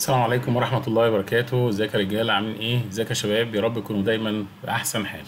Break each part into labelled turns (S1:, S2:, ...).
S1: السلام عليكم ورحمة الله وبركاته ازيك يا رجالة عاملين ايه ازيك يا شباب يا رب تكونوا دايما بأحسن حال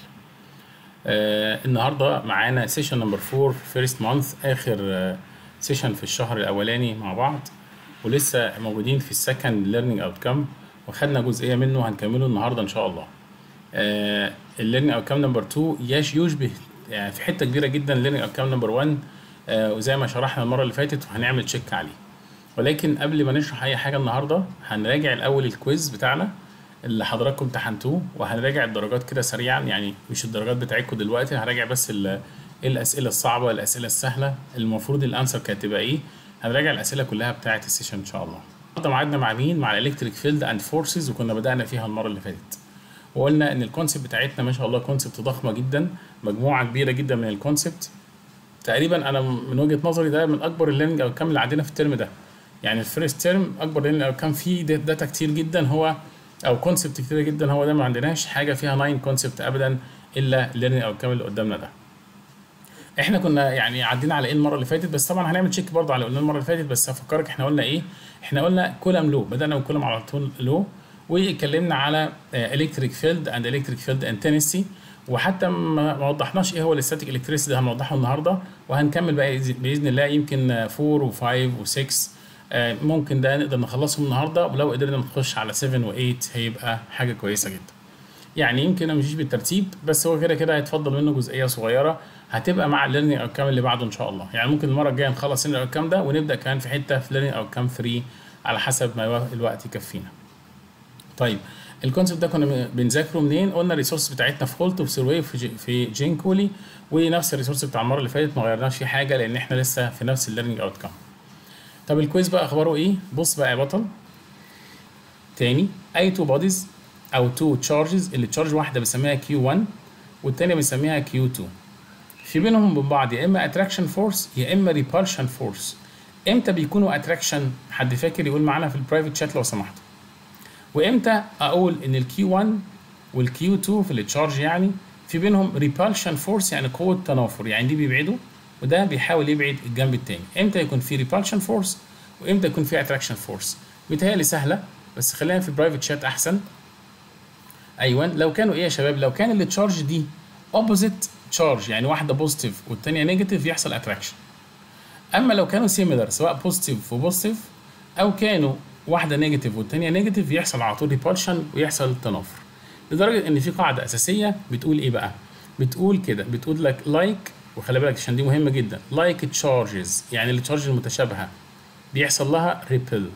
S1: آه النهاردة معانا سيشن نمبر 4 فيرست مانث آخر آه سيشن في الشهر الأولاني مع بعض ولسه موجودين في السكند ليرنينج اوتكم وخدنا جزئية منه هنكمله النهاردة إن شاء الله آه الليرنينج اوتكم نمبر 2 يش يشبه يعني في حتة كبيرة جدا الليرنينج اوتكم نمبر 1 آه وزي ما شرحنا المرة اللي فاتت وهنعمل تشيك عليه ولكن قبل ما نشرح اي حاجه النهارده هنراجع الاول الكويز بتاعنا اللي حضراتكم امتحنتوه وهنراجع الدرجات كده سريعا يعني مش الدرجات بتاعتكم دلوقتي هراجع بس ال- الاسئله الصعبه الاسئله السهله المفروض الانسر كانت تبقى ايه هنراجع الاسئله كلها بتاعه السيشن ان شاء الله النهارده ميعادنا مع مين مع الالكتريك فيلد اند فورسز وكنا بدانا فيها المره اللي فاتت وقلنا ان الكونسيبت بتاعتنا ما شاء الله كونسيبت ضخمه جدا مجموعه كبيره جدا من الكونسيبت تقريبا انا من وجهه نظري ده من اكبر الليرنينج او اللي عندنا في الترم ده يعني الفيرست تيرم اكبر لان كان في داتا كتير جدا هو او كونسبت كتير جدا هو ده ما عندناش حاجه فيها 9 كونسبت ابدا الا الليرنينج او اللي قدامنا ده احنا كنا يعني عدينا على ايه المره اللي فاتت بس طبعا هنعمل تشيك برضه على اللي قلنا المره اللي فاتت بس هفكرك احنا قلنا ايه احنا قلنا كولم لو بدانا بكولم على طول لو واتكلمنا على الكتريك فيلد اند الكتريك فيلد انتنسي وحتى ما ما وضحناش ايه هو الاستاتيك الكتريسيتي ده هنوضحه النهارده وهنكمل بقى باذن الله يمكن 4 و5 و6 آه، ممكن ده نقدر نخلصهم النهارده ولو قدرنا نخش على 7 و8 هيبقى حاجه كويسه جدا يعني يمكن ما مشيش بالترتيب بس هو كده كده هيتفضل منه جزئيه صغيره هتبقى مع الليرنينج اوتكام اللي بعده ان شاء الله يعني ممكن المره الجايه نخلص الليرنينج اوتكام ده ونبدا كمان في حته في ليرنينج اوتكام 3 على حسب ما الوقت يكفينا طيب الكونسيبت ده كنا بنذاكره منين قلنا الريسورس بتاعتنا في هولت وفي سيرواي في جي في جين كولي ونفس الريسورس بتاع المره اللي فاتت ما غيرناش فيه حاجه لان احنا لسه في نفس الليرنينج اوتكام طب الكويز بقى اخباره ايه بص بقى يا بطل تاني اي تو بوديز او تو تشارجز اللي تشارج واحده بنسميها كيو 1 والتانيه بنسميها كيو 2 في بينهم وبين بعض يا اما اتراكشن فورس يا اما ريبالشن فورس امتى بيكونوا اتراكشن حد فاكر يقول معانا في البرايفت شات لو سمحت وامتى اقول ان الكيو 1 والكيو 2 في التشارج يعني في بينهم ريبالشن فورس يعني قوه تنافر يعني دي بيبعدوا وده بيحاول يبعد الجنب التاني امتى يكون في ريبالشن فورس وامتى يكون في اتراكشن فورس متهيألي سهله بس خلينا في برايفت شات احسن ايوه لو كانوا ايه يا شباب لو كان التشارج دي اوبوزيت تشارج يعني واحده بوزيتيف والثانيه نيجاتيف يحصل اتراكشن اما لو كانوا سيميلر سواء بوزيتيف وبوزيتيف او كانوا واحده نيجاتيف والثانيه نيجاتيف يحصل على طول ريبالشن ويحصل تنافر لدرجه ان في قاعده اساسيه بتقول ايه بقى بتقول كده بتقول لك لايك like وخلي بالك عشان دي مهمه جدا لايك like تشارجز يعني التشارج المتشابهه بيحصل لها ريبل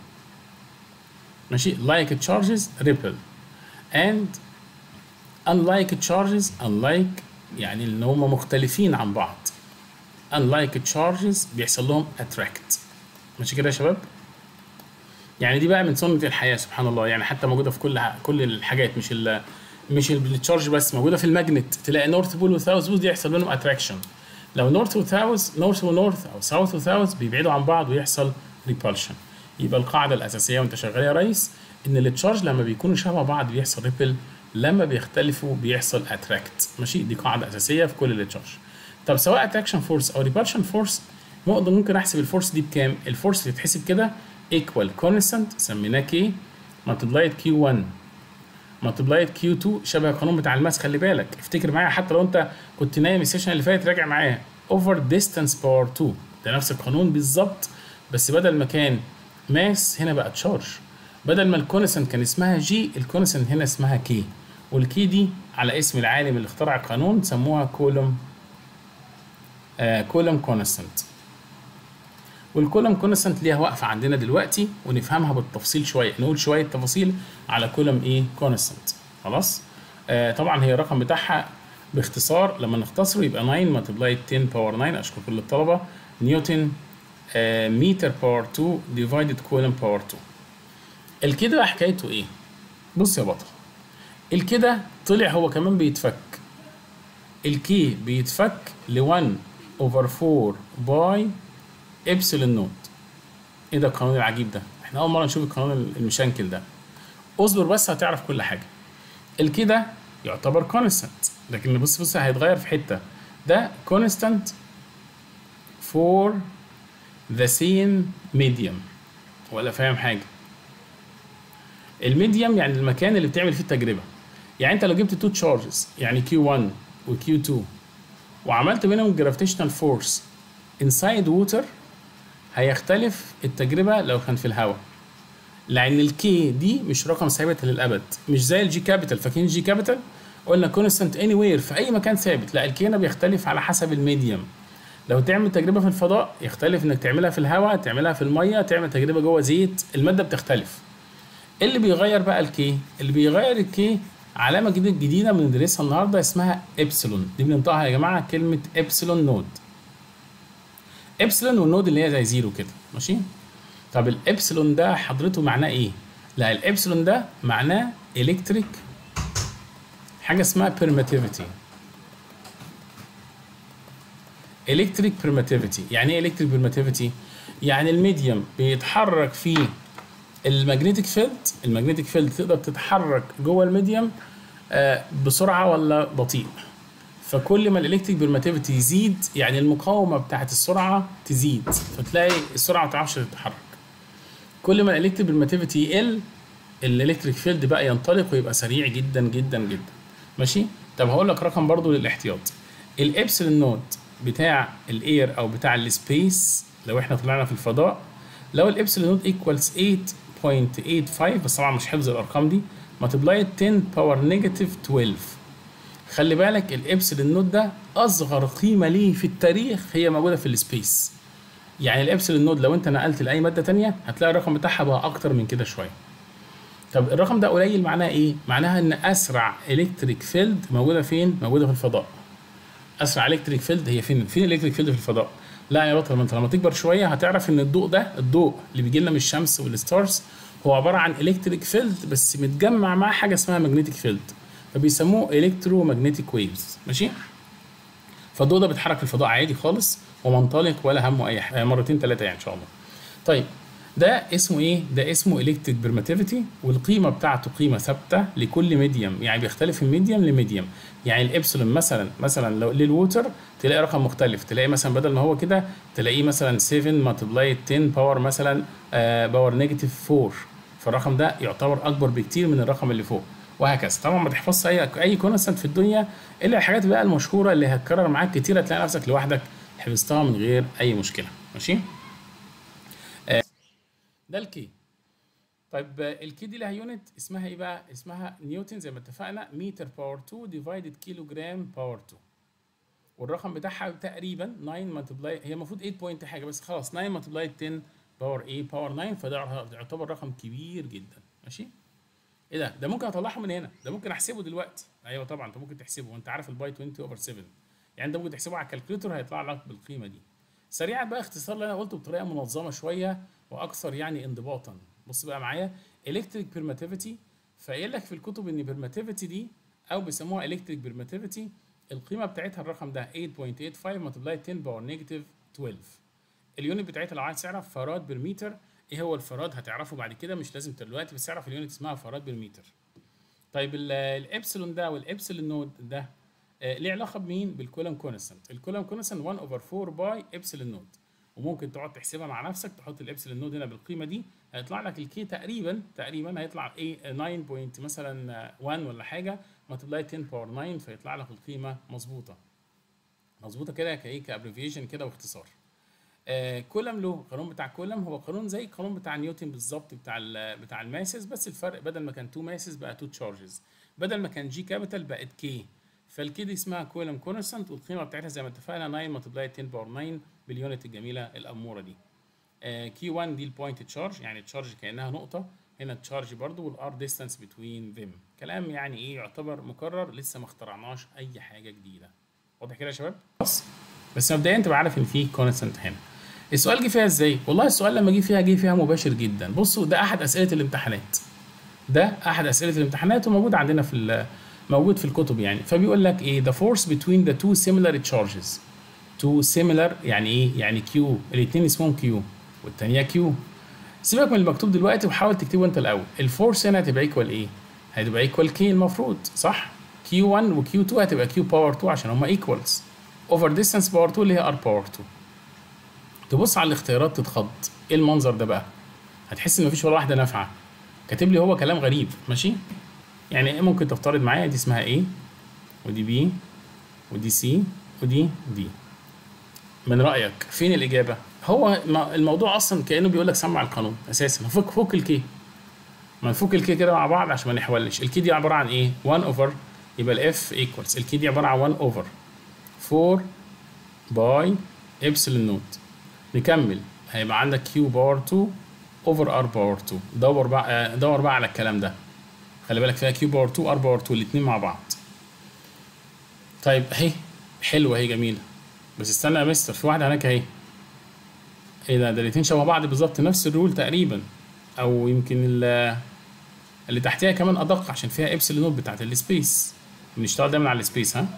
S1: ماشي لايك تشارجز ريبل اند unlike charges unlike يعني ان هم مختلفين عن بعض unlike charges بيحصل لهم attract ماشي كده يا شباب يعني دي بقى من سنة الحياة سبحان الله يعني حتى موجودة في كل كل الحاجات مش ال مش التشارج بس موجودة في الماجنت تلاقي نورث بول وساوث بول يحصل منهم اتراكشن لو نورث وساوث نورث ونورث او ساوث وساوث بيبعدوا عن بعض ويحصل ريبالشن يبقى القاعدة الأساسية وأنت شغال يا ريس إن التشارج لما بيكونوا شبه بعض بيحصل ريبل لما بيختلفوا بيحصل اتراكت ماشي دي قاعدة أساسية في كل التشارج طب سواء اتراكشن فورس أو ريبالشن فورس ممكن ممكن أحسب الفورس دي بكام؟ الفورس اللي تتحسب كده equal constant سميناه K multiplied Q1 multiplied Q2 شبه القانون بتاع الماس خلي بالك افتكر معايا حتى لو انت كنت نايم السيشن اللي فات راجع معايا over distance power 2 ده نفس القانون بالظبط بس بدل ما كان ماس هنا بقى تشارج بدل ما الكونستنت كان اسمها جي الكونستنت هنا اسمها كي والكي دي على اسم العالم اللي اخترع القانون سموها كولوم آه كولوم كونستنت والكولوم كونستنت ليها وقفه عندنا دلوقتي ونفهمها بالتفصيل شويه نقول شويه تفاصيل على كولوم ايه كونستنت خلاص آه طبعا هي الرقم بتاعها باختصار لما نختصره يبقى 9 ملتبلاي 10 باور 9 اشكر كل الطلبه نيوتن آه متر باور 2 ديفايدد كولوم باور 2 الكده بقى حكايته ايه بص يا بطل الكده طلع هو كمان بيتفك الكي بيتفك ل 1 اوفر 4 باي ابسلون نوت ايه ده القانون العجيب ده احنا اول مره نشوف القانون المشنكل ده اصبر بس هتعرف كل حاجه الكي ده يعتبر كونستانت لكن بص بص هيتغير في حته ده كونستانت فور ذا سيم ميديوم ولا فاهم حاجه الميديم يعني المكان اللي بتعمل فيه التجربه يعني انت لو جبت تو تشارجز يعني Q1 و Q2 وعملت بينهم جرافيتيشنال فورس انسايد ووتر هيختلف التجربه لو كان في الهواء لان الكي دي مش رقم ثابت للابد مش زي الجي كابيتال فاكرين الجي كابيتال قلنا كونستانت اني وير في اي مكان ثابت لا الكي هنا بيختلف على حسب الميديم لو تعمل تجربه في الفضاء يختلف انك تعملها في الهواء تعملها في الميه تعمل تجربه جوه زيت الماده بتختلف اللي بيغير بقى الكي اللي بيغير الكي علامه جديده جديده بندرسها النهارده اسمها ابسلون دي بننطقها يا جماعه كلمه ابسلون نود ابسلون والنود اللي هي زي زيرو كده ماشي طب الابسلون ده حضرته معناه ايه لا الابسلون ده معناه الكتريك حاجه اسمها permittivity الكتريك permittivity يعني ايه الكتريك permittivity يعني الميديم بيتحرك فيه المagnetic فيلد المagnetic فيلد تقدر تتحرك جوه الميديم آه بسرعه ولا بطيء فكل ما الالكتريك بيرماتيفيتي يزيد يعني المقاومه بتاعت السرعه تزيد فتلاقي السرعه ما تعرفش تتحرك كل ما الالكتريك بيرماتيفيتي يقل الالكتريك فيلد بقى ينطلق ويبقى سريع جدا جدا جدا ماشي طب هقول لك رقم برضو للاحتياط الابسلون نود بتاع الاير او بتاع السبيس لو احنا طلعنا في الفضاء لو الابسلون نود ايكوالز 8.85 بس طبعا مش حفظ الارقام دي ملتبلاي 10 باور نيجاتيف 12 خلي بالك الابسلون نود ده اصغر قيمه ليه في التاريخ هي موجوده في السبيس يعني الابسلون نود لو انت نقلت لاي ماده تانية هتلاقي الرقم بتاعها بقى اكتر من كده شويه طب الرقم ده قليل معناها ايه معناها ان اسرع الكتريك فيلد موجوده فين موجوده في الفضاء اسرع الكتريك فيلد هي فين فين الكتريك فيلد في الفضاء لا يا بطل ما انت لما تكبر شويه هتعرف ان الضوء ده الضوء اللي بيجي لنا من الشمس والستارز هو عباره عن الكتريك فيلد بس متجمع مع حاجه اسمها ماجنتيك فيلد فبيسموه الكترو ماجنتيك ويفز ماشي فالضوء ده بيتحرك في الفضاء عادي خالص ومنطلق ولا همه اي حاجه مرتين ثلاثه يعني ان شاء الله طيب ده اسمه ايه ده اسمه الكتريك بيرماتيفيتي والقيمه بتاعته قيمه ثابته لكل ميديم يعني بيختلف من ميديم لميديم يعني الابسلون مثلا مثلا لو للووتر تلاقي رقم مختلف تلاقي مثلا بدل ما هو كده تلاقيه مثلا 7 ملتبلاي 10 باور مثلا آه باور نيجاتيف 4 فالرقم ده يعتبر اكبر بكتير من الرقم اللي فوق وهكذا طبعا ما تحفظش اي اي كونستنت في الدنيا الا الحاجات بقى المشهوره اللي هتكرر معاك كتير هتلاقي نفسك لوحدك حفظتها من غير اي مشكله ماشي آه ده الكي طيب الكي دي لها يونت اسمها ايه بقى اسمها نيوتن زي ما اتفقنا متر باور 2 ديفايدد كيلو جرام باور 2 والرقم بتاعها تقريبا 9 ملتبلاي هي المفروض 8 بوينت حاجه بس خلاص 9 ملتبلاي 10 باور ايه باور 9 فده يعتبر رقم كبير جدا ماشي ايه ده ده ممكن اطلعه من هنا ده ممكن احسبه دلوقتي ايوه طبعا انت ممكن تحسبه وانت عارف الباي 20 اوفر 7 يعني انت ممكن تحسبه على الكالكوليتر هيطلع لك بالقيمه دي سريعا بقى اختصار اللي انا قلته بطريقه منظمه شويه واكثر يعني انضباطا بص بقى معايا الكتريك بيرماتيفيتي فقايل لك في الكتب ان بيرماتيفيتي دي او بيسموها الكتريك بيرماتيفيتي القيمه بتاعتها الرقم ده 8.85 ملتبلاي 10 باور نيجاتيف 12 اليونت بتاعتها لو عايز تعرف فراد بالمتر ايه هو الفراد هتعرفه بعد كده مش لازم دلوقتي بس اعرف اليونت اسمها فراد بالمتر طيب الابسلون ده والابسلون نود ده آه ليه علاقه بمين بالكولم كونستانت الكولم كونستانت 1 اوفر 4 باي ابسلون نود وممكن تقعد تحسبها مع نفسك تحط الابسلون نود هنا بالقيمه دي هيطلع لك الكي تقريبا تقريبا هيطلع ايه 9 بوينت مثلا 1 ولا حاجه ملتبلاي 10 باور 9 فيطلع لك القيمه مظبوطه مظبوطه كده كايه كابريفيشن كده واختصار آه كولم له قانون بتاع كولم هو قانون زي القانون بتاع نيوتن بالظبط بتاع بتاع الماسز بس الفرق بدل ما كان 2 ماسز بقى 2 تشارجز بدل ما كان جي كابيتال بقت كي فالكي دي اسمها كولم كونستانت والقيمه بتاعتها زي ما اتفقنا 9 ملتبلاي 10 باور 9 باليونت الجميله الاموره دي كي 1 دي البوينت تشارج يعني تشارج كانها نقطه هنا التشارج برضو والار ديستانس بتوين ذيم كلام يعني ايه يعتبر مكرر لسه ما اخترعناش اي حاجه جديده واضح كده يا شباب بس بس مبدئيا تبقى عارف ان في كونستانت هنا السؤال جه فيها ازاي والله السؤال لما جه فيها جه فيها مباشر جدا بصوا ده احد اسئله الامتحانات ده احد اسئله الامتحانات وموجود عندنا في موجود في الكتب يعني فبيقول لك ايه the force between the two similar charges two similar يعني ايه يعني كيو الاثنين اسمهم كيو والثانيه كيو سيبك من المكتوب دلوقتي وحاول تكتبه انت الاول الفورس هنا هتبقى ايكوال ايه هتبقى ايكوال كي المفروض صح كيو 1 وكيو 2 هتبقى كيو باور 2 عشان هما ايكوالز اوفر ديستانس باور 2 اللي هي ار باور 2 تبص على الاختيارات تتخض ايه المنظر ده بقى هتحس ان مفيش ولا واحده نافعه كاتب لي هو كلام غريب ماشي يعني ممكن تفترض معايا دي اسمها A ودي B ودي C ودي D من رأيك فين الإجابة؟ هو ما- الموضوع أصلا كأنه بيقول لك سمع القانون أساسا فك فك الكي ما نفك الكي كده مع بعض عشان ما نحولش الكي دي عبارة عن إيه؟ 1 أوفر يبقى الإف إيكوالز الكي دي عبارة عن 1 أوفر 4 باي إبسلون نوت نكمل هيبقى عندك كيو باور 2 اوفر ار باور 2 دور بقى آه، دور بقى على الكلام ده خلي بالك فيها كيو باور 2 ار باور 2 الاثنين مع بعض طيب اهي حلوه اهي جميله بس استنى يا مستر في واحده هناك اهي ايه ده ده الاثنين شبه بعض بالظبط نفس الرول تقريبا او يمكن ال- اللي تحتها كمان ادق عشان فيها ابسلون نوت بتاعت السبيس بنشتغل دايما على السبيس ها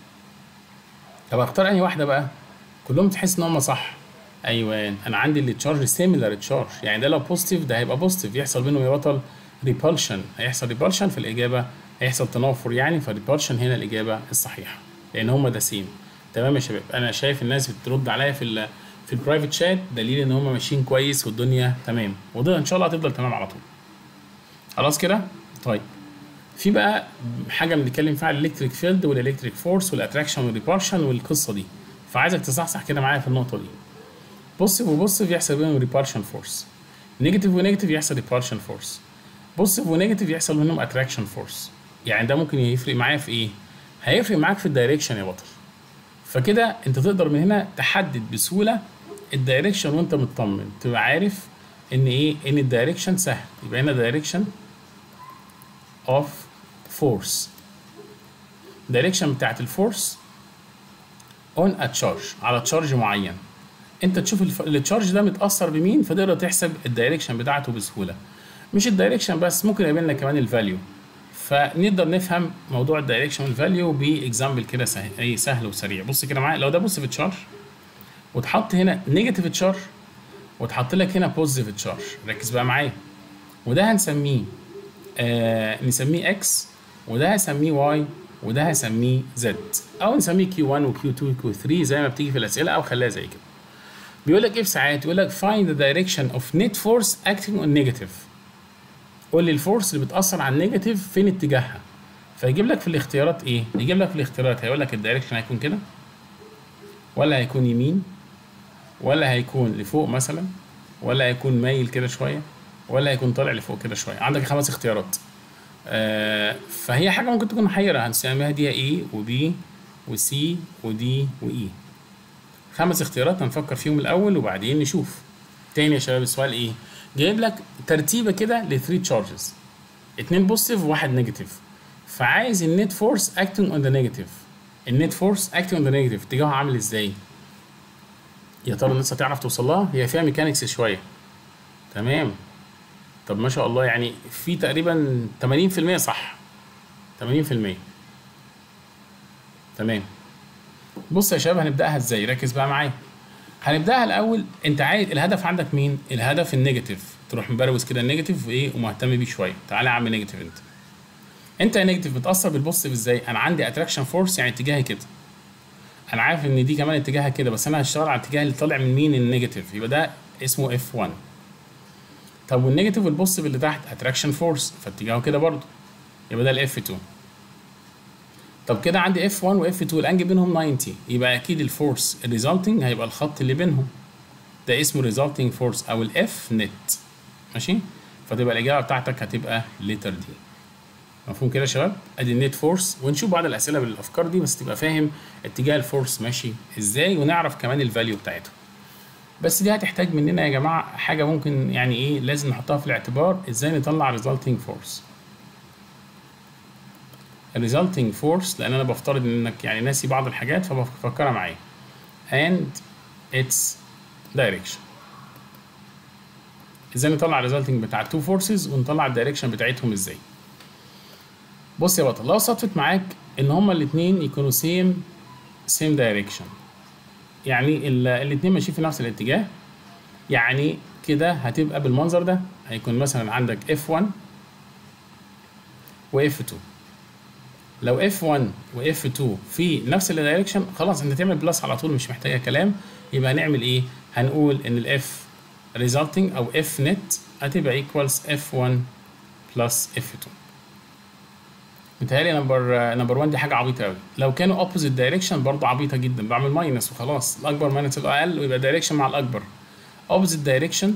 S1: طب اختار انهي واحده بقى كلهم تحس ان هم صح ايوه انا عندي اللي تشارج سيميلار تشارج يعني ده لو بوزيتيف ده هيبقى بوزيتيف يحصل بينهم يا بطل ريبولشن هيحصل ريبولشن في الاجابه هيحصل تنافر يعني فالريبولشن هنا الاجابه الصحيحه لان هم ده سيم تمام يا شباب انا شايف الناس بترد عليا في ال في البرايفت شات دليل ان هم ماشيين كويس والدنيا تمام وده ان شاء الله هتفضل تمام على طول خلاص كده طيب في بقى حاجه بنتكلم فيها الالكتريك فيلد والالكتريك فورس والاتراكشن والريبولشن والقصه دي فعايزك تصحصح كده معايا في النقطه دي بوزيتيف وبوزيتيف يحصل بينهم ريبالشن فورس نيجاتيف ونيجاتيف يحصل ريبالشن فورس بوزيتيف ونيجاتيف يحصل منهم اتراكشن فورس يعني ده ممكن يفرق معايا في ايه هيفرق معاك في الدايركشن يا بطل فكده انت تقدر من هنا تحدد بسهوله الدايركشن وانت مطمن تبقى عارف ان ايه ان الدايركشن سهل يبقى هنا دايركشن اوف فورس دايركشن بتاعت الفورس اون ا تشارج على تشارج معين انت تشوف الف... التشارج ده متاثر بمين فتقدر تحسب الدايركشن بتاعته بسهوله مش الدايركشن بس ممكن يقابل لنا كمان الفاليو فنقدر نفهم موضوع الدايركشن والفاليو باكزامبل كده سهل اي سهل وسريع بص كده معايا لو ده بوزيتيف تشارج وتحط هنا نيجاتيف تشارج وتحط لك هنا بوزيتيف تشارج ركز بقى معايا وده هنسميه آه نسميه اكس وده هسميه واي وده هسميه زد او نسميه كيو 1 وكيو 2 وكيو 3 زي ما بتيجي في الاسئله او خليها زي كده بيقول لك ايه في ساعات يقول لك find the direction of net force acting on negative قول لي الفورس اللي بتاثر على النيجاتيف فين اتجاهها فيجيب لك في الاختيارات ايه يجيب لك في الاختيارات هيقول لك الدايركشن هيكون كده ولا هيكون يمين ولا هيكون لفوق مثلا ولا هيكون مايل كده شويه ولا هيكون طالع لفوق كده شويه عندك خمس اختيارات آه فهي حاجه ممكن تكون محيره هنسميها دي ايه وبي وسي ودي واي خمس اختيارات هنفكر فيهم الاول وبعدين نشوف تاني يا شباب السؤال ايه جايب لك ترتيبه كده ل 3 تشارجز اتنين بوزيتيف وواحد نيجاتيف فعايز النت فورس اكتنج اون ذا نيجاتيف النت فورس اكتنج اون ذا نيجاتيف اتجاهه عامل ازاي يا ترى الناس هتعرف توصل لها هي فيها ميكانيكس شويه تمام طب ما شاء الله يعني في تقريبا 80% صح 80% تمام بص يا شباب هنبداها ازاي ركز بقى معايا هنبداها الاول انت عايز الهدف عندك مين الهدف النيجاتيف تروح مبروز كده النيجاتيف وايه ومهتم بيه شويه تعالى يا عم نيجاتيف انت انت يا نيجاتيف بتاثر بالبوزيتيف ازاي انا عندي اتراكشن فورس يعني اتجاهي كده انا عارف ان دي كمان اتجاهها كده بس انا هشتغل على الاتجاه اللي طالع من مين النيجاتيف يبقى ده اسمه اف 1 طب والنيجاتيف والبوزيتيف اللي تحت اتراكشن فورس فاتجاهه كده برضه يبقى ده الاف 2 طب كده عندي اف 1 واف 2 الانجل بينهم 90 يبقى اكيد الفورس الريزلتنج هيبقى الخط اللي بينهم ده اسمه ريزلتنج فورس او الاف نت ماشي فتبقى الاجابه بتاعتك هتبقى لتر دي مفهوم كده يا شباب ادي النت فورس ونشوف بعض الاسئله بالافكار دي بس تبقى فاهم اتجاه الفورس ماشي ازاي ونعرف كمان الفاليو بتاعته بس دي هتحتاج مننا يا جماعه حاجه ممكن يعني ايه لازم نحطها في الاعتبار ازاي نطلع resulting فورس resulting فورس لان انا بفترض انك يعني ناسي بعض الحاجات فبفكرها معايا and its direction ازاي نطلع resulting بتاع two forces ونطلع الدايركشن بتاعتهم ازاي بص يا بطل لو صدفت معاك ان هما الاثنين يكونوا سيم سيم دايركشن يعني الاثنين ماشيين في نفس الاتجاه يعني كده هتبقى بالمنظر ده هيكون مثلا عندك F1 و F2 لو F1 و F2 في نفس الدايركشن خلاص انت تعمل بلس على طول مش محتاجه كلام يبقى هنعمل ايه؟ هنقول ان ال F resulting او F net هتبقى equals F1 بلس اف 2 متهيألي نمبر نمبر 1 دي حاجة عبيطة أوي لو كانوا اوبوزيت دايركشن برضه عبيطة جدا بعمل ماينس وخلاص الأكبر ماينس الأقل ويبقى دايركشن مع الأكبر اوبوزيت دايركشن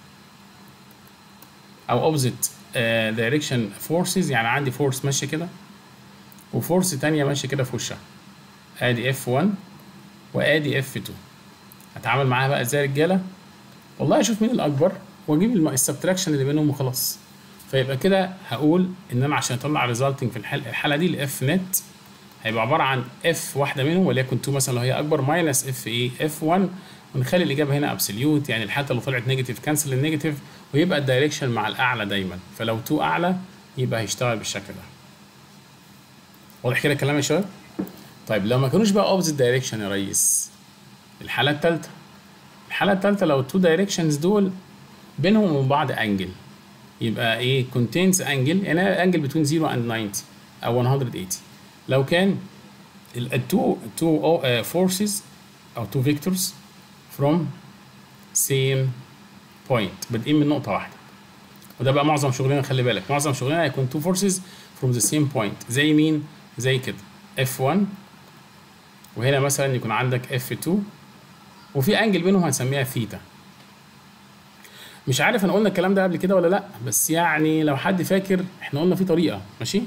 S1: أو اوبوزيت دايركشن فورسز يعني عندي فورس ماشية كده وفورس تانية ماشية كده في وشها ادي اف 1 وادي اف 2 هتعامل معاها بقى ازاي يا رجالة والله اشوف مين الأكبر واجيب السبتراكشن اللي بينهم وخلاص فيبقى كده هقول ان انا عشان اطلع ريزلتنج في الحل الحاله دي الاف نت هيبقى عباره عن اف واحده منهم وليكن 2 مثلا لو هي اكبر ماينس اف ايه اف 1 ونخلي الاجابه هنا ابسوليوت يعني الحاله اللي طلعت نيجاتيف كانسل النيجاتيف ويبقى الدايركشن مع الاعلى دايما فلو 2 اعلى يبقى هيشتغل بالشكل ده واضح كده الكلام يا شباب طيب لو ما كانوش بقى اوبزيت دايركشن يا ريس الحاله الثالثه الحاله الثالثه لو التو دايركشنز دول بينهم وبين بعض انجل يبقى ايه contains angle يعني angle between 0 and 90 او 180 لو كان ال two two uh, forces او two vectors from same point بادئين من نقطة واحدة وده بقى معظم شغلنا خلي بالك معظم شغلنا هيكون two forces from the same point زي مين؟ زي كده F1 وهنا مثلا يكون عندك F2 وفي انجل بينهم هنسميها ثيتا مش عارف انا قلنا الكلام ده قبل كده ولا لا بس يعني لو حد فاكر احنا قلنا في طريقه ماشي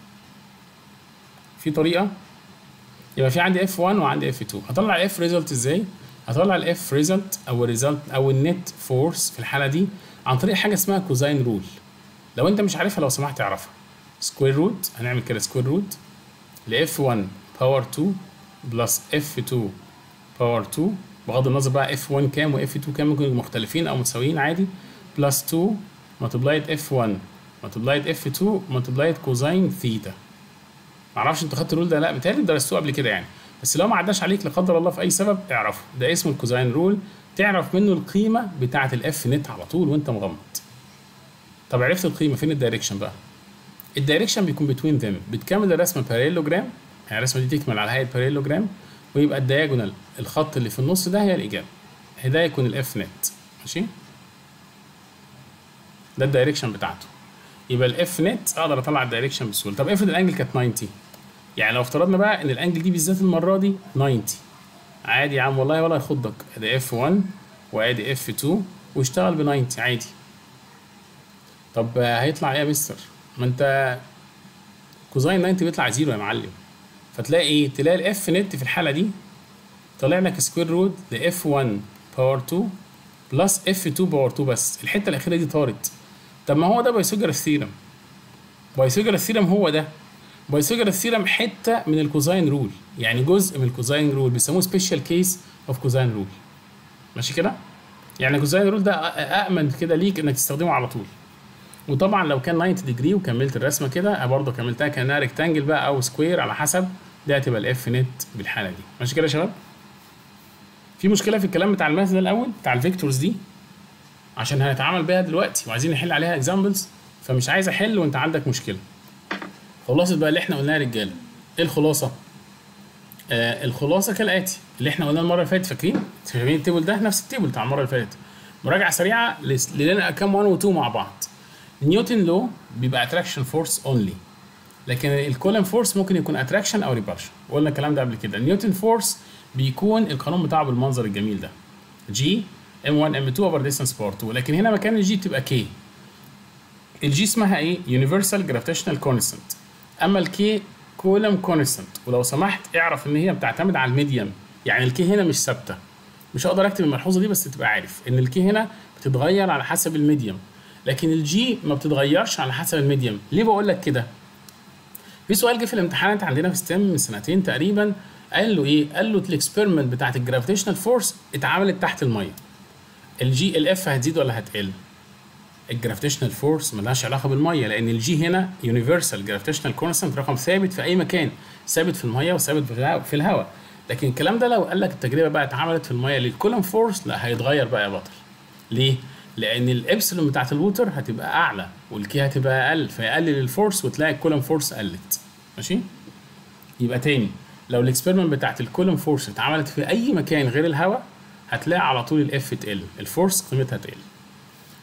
S1: في طريقه يبقى في عندي F1 وعندي F2 هطلع F ريزلت ازاي هطلع ال F ريزلت او الريزلت او النت فورس في الحاله دي عن طريق حاجه اسمها كوزاين رول لو انت مش عارفها لو سمحت اعرفها سكوير روت هنعمل كده سكوير روت ل F1 باور 2 بلس F2 باور 2 بغض النظر بقى F1 كام و F2 كام ممكن يكونوا مختلفين او متساويين عادي بلس 2 ملتبلايد F1 ملتبلايد F2 ملتبلايد كوزاين ثيتا معرفش انتوا خدتوا الرول ده لا متهيألي درستوه قبل كده يعني بس لو ما عداش عليك لا قدر الله في اي سبب اعرفه ده اسمه الكوزاين رول تعرف منه القيمه بتاعه الاف نت على طول وانت مغمض طب عرفت القيمه فين الدايركشن بقى الدايركشن بيكون بتوين ذم بتكمل الرسمه باراليلوجرام يعني الرسمه دي تكمل على هيئه باراليلوجرام ويبقى الدياجونال الخط اللي في النص ده هي الاجابه ده يكون الاف نت ماشي ده الدايركشن بتاعته يبقى الاف نت اقدر اطلع الدايركشن بسهوله طب افرض الانجل كانت 90 يعني لو افترضنا بقى ان الانجل دي بالذات المره دي 90 عادي يا عم والله ولا يخضك ادي اف 1 وادي اف 2 واشتغل ب 90 عادي طب هيطلع ايه يا مستر ما انت كوزاين 90 بيطلع زيرو يا معلم فتلاقي ايه تلاقي الاف نت في الحاله دي طالع لك سكوير روت لاف 1 باور 2 بلس اف 2 باور 2 بس الحته الاخيره دي طارت طب ما هو ده بايثاغورس ثيرم بايثاغورس ثيرم هو ده بايثاغورس ثيرم حته من الكوزاين رول يعني جزء من الكوزاين رول بيسموه سبيشال كيس اوف كوزاين رول ماشي كده يعني الكوزاين رول ده امن كده ليك انك تستخدمه على طول وطبعا لو كان 90 ديجري وكملت الرسمه كده برضه كملتها كانها ريكتانجل بقى او سكوير على حسب دي هتبقى الاف نت بالحاله دي ماشي كده يا شباب في مشكله في الكلام بتاع الماث ده الاول بتاع الفيكتورز دي عشان هنتعامل بيها دلوقتي وعايزين نحل عليها اكزامبلز فمش عايز احل وانت عندك مشكله خلاصه بقى اللي احنا قلناها يا رجاله ايه الخلاصه آه الخلاصه كالاتي اللي احنا قلناه المره اللي فاتت فاكرين فاكرين التيبل ده نفس التيبل بتاع المره اللي فاتت مراجعه سريعه لنا كام 1 و 2 مع بعض نيوتن لو بيبقى اتراكشن فورس اونلي لكن الكولم فورس ممكن يكون اتراكشن او ريبالشن قلنا الكلام ده قبل كده نيوتن فورس بيكون القانون بتاعه بالمنظر الجميل ده جي ام 1 ام 2 اوفر ديستانس باور 2 لكن هنا مكان الجي تبقى كي الجي اسمها ايه يونيفرسال جرافيتيشنال كونستنت اما الكي كولم كونستنت ولو سمحت اعرف ان هي بتعتمد على الميديم يعني الكي هنا مش ثابته مش هقدر اكتب الملحوظه دي بس تبقى عارف ان الكي هنا بتتغير على حسب الميديم لكن الجي ما بتتغيرش على حسب الميديم ليه بقول لك كده في سؤال جه في الامتحانات عندنا في ستيم من سنتين تقريبا قال له ايه قال له الاكسبيرمنت بتاعت الجرافيتيشنال فورس اتعملت تحت الميه الجي الاف هتزيد ولا هتقل الجرافيتيشنال فورس ملهاش علاقه بالميه لان الجي هنا يونيفرسال جرافيتيشنال كونستنت رقم ثابت في اي مكان ثابت في الميه وثابت في الهواء لكن الكلام ده لو قال لك التجربه بقى اتعملت في الميه للكولم فورس لا هيتغير بقى يا بطل ليه لان الابسلون بتاعت الووتر هتبقى اعلى والكي هتبقى اقل فيقلل الفورس وتلاقي الكولم فورس قلت ماشي يبقى تاني لو الاكسبيرمنت بتاعت الكولم فورس اتعملت في اي مكان غير الهواء هتلاقي على طول الاف تقل الفورس قيمتها تقل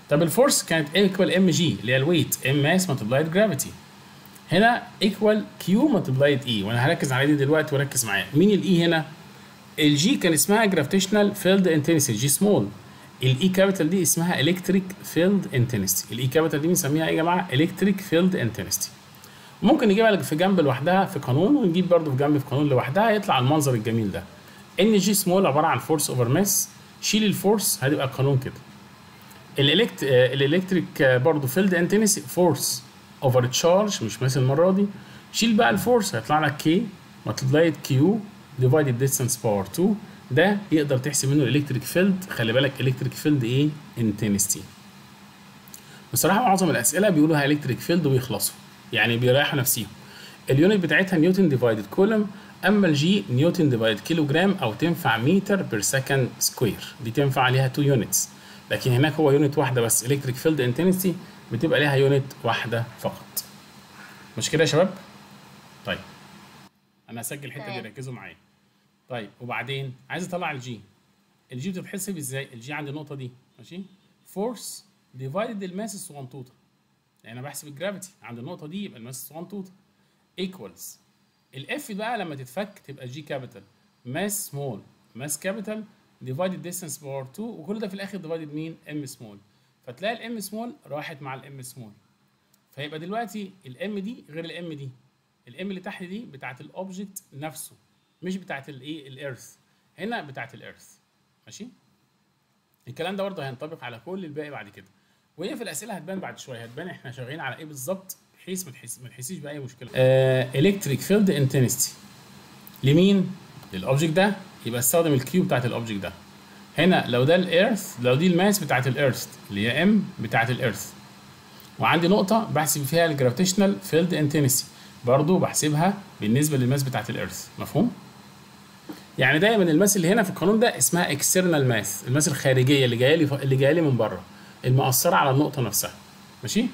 S1: طب الفورس كانت ايكوال ام جي اللي هي الويت ام ماس ملتبلايد جرافيتي هنا ايكوال كيو ملتبلايد اي وانا هركز على دي دلوقتي وركز معايا مين الاي هنا الجي كان اسمها جرافيتيشنال فيلد انتنسيتي جي سمول الاي كابيتال دي اسمها الكتريك فيلد انتنسيتي الاي كابيتال دي بنسميها ايه يا جماعه الكتريك فيلد انتنسيتي ممكن نجيبها في جنب لوحدها في قانون ونجيب برضه في جنب في قانون لوحدها يطلع المنظر الجميل ده ان جي سمول عباره عن فورس اوفر ماس شيل الفورس هتبقى القانون كده الالكت الالكتريك برضه فيلد انتنسي فورس اوفر تشارج مش ماس المره دي شيل بقى الفورس هيطلع لك كي ملتبلايد كيو ديفايدد ديستانس باور 2 ده يقدر تحسب منه الالكتريك فيلد خلي بالك الكتريك فيلد ايه انتنستي بصراحه معظم الاسئله بيقولوها الكتريك فيلد ويخلصوا يعني بيريحوا نفسيهم اليونت بتاعتها نيوتن ديفايدد كولوم اما الجي نيوتن ديفايد كيلو جرام او تنفع متر بير سكند سكوير دي تنفع عليها 2 يونتس لكن هناك هو يونت واحده بس الكتريك فيلد انتنسي بتبقى ليها يونت واحده فقط مش كده يا شباب طيب انا هسجل الحته دي
S2: تمام.
S1: ركزوا معايا طيب وبعدين عايز اطلع الجي الجي بتتحسب ازاي الجي عند النقطه دي ماشي فورس ديفايدد الماس الصغنطوطه يعني انا بحسب الجرافيتي عند النقطه دي يبقى الماس الصغنطوطه ايكوالز الاف بقى لما تتفك تبقى جي كابيتال ماس سمول ماس كابيتال ديفايدد ديستانس باور 2 وكل ده في الاخر ديفايدد مين ام سمول فتلاقي الام سمول راحت مع الام سمول فيبقى دلوقتي الام دي غير الام دي الام اللي تحت دي بتاعت الاوبجكت نفسه مش بتاعت الايه الارث هنا بتاعت الارث ماشي الكلام ده برضه هينطبق على كل الباقي بعد كده وهي في الاسئله هتبان بعد شويه هتبان احنا شغالين على ايه بالظبط بحيث ما تحس ما تحسيش باي مشكله الكتريك فيلد انتنستي لمين للاوبجكت ده يبقى استخدم الكيو بتاعت الاوبجكت ده هنا لو ده الارث لو دي الماس بتاعت الارث اللي هي ام بتاعت الارث وعندي نقطة بحسب فيها الجرافيتيشنال فيلد انتنسي برضو بحسبها بالنسبة للماس بتاعت الارث مفهوم؟ يعني دايما الماس اللي هنا في القانون ده اسمها اكسترنال ماس الماس الخارجية اللي جاية لي اللي جاية لي من بره المأثرة على النقطة نفسها ماشي؟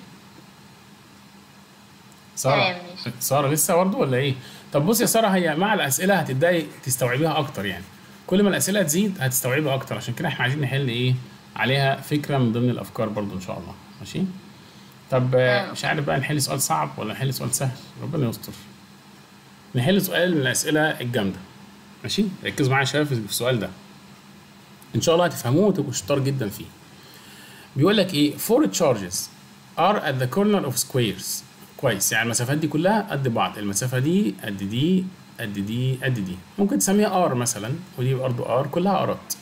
S1: سارة
S2: تمام، ماشي.
S1: سارة لسه برضه ولا ايه؟ طب بص يا سارة هي مع الأسئلة هتبدأي تستوعبيها أكتر يعني كل ما الأسئلة تزيد هتستوعبها أكتر عشان كده احنا عايزين نحل ايه؟ عليها فكرة من ضمن الأفكار برضه إن شاء الله ماشي؟ طب آه،
S2: آه.
S1: مش عارف بقى نحل سؤال صعب ولا نحل سؤال سهل ربنا يستر نحل سؤال من الأسئلة الجامدة ماشي ركزوا معايا يا شباب في السؤال ده إن شاء الله هتفهموه وتبقوا شطار جدا فيه بيقول لك إيه four charges are at the corner of squares كويس يعني المسافات دي كلها قد بعض المسافة دي قد دي قد دي قد دي ممكن تسميها R مثلا ودي برضه R كلها ارات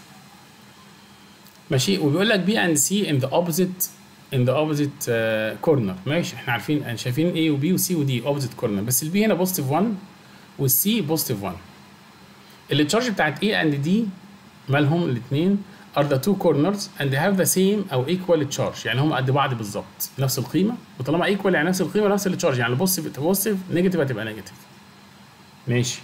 S1: ماشي وبيقول لك B and C in the opposite in the opposite uh, corner ماشي احنا عارفين احنا شايفين A و B و C و D opposite corner بس ال B هنا بوزيتيف 1 وال C بوزيتيف 1 التشارج بتاعت A and D مالهم الاثنين are the two corners and they have the same او equal charge يعني هم قد بعض بالظبط نفس القيمه وطالما equal يعني نفس القيمه نفس التشارج يعني بوزيتيف بوزيتيف نيجاتيف هتبقى نيجاتيف ماشي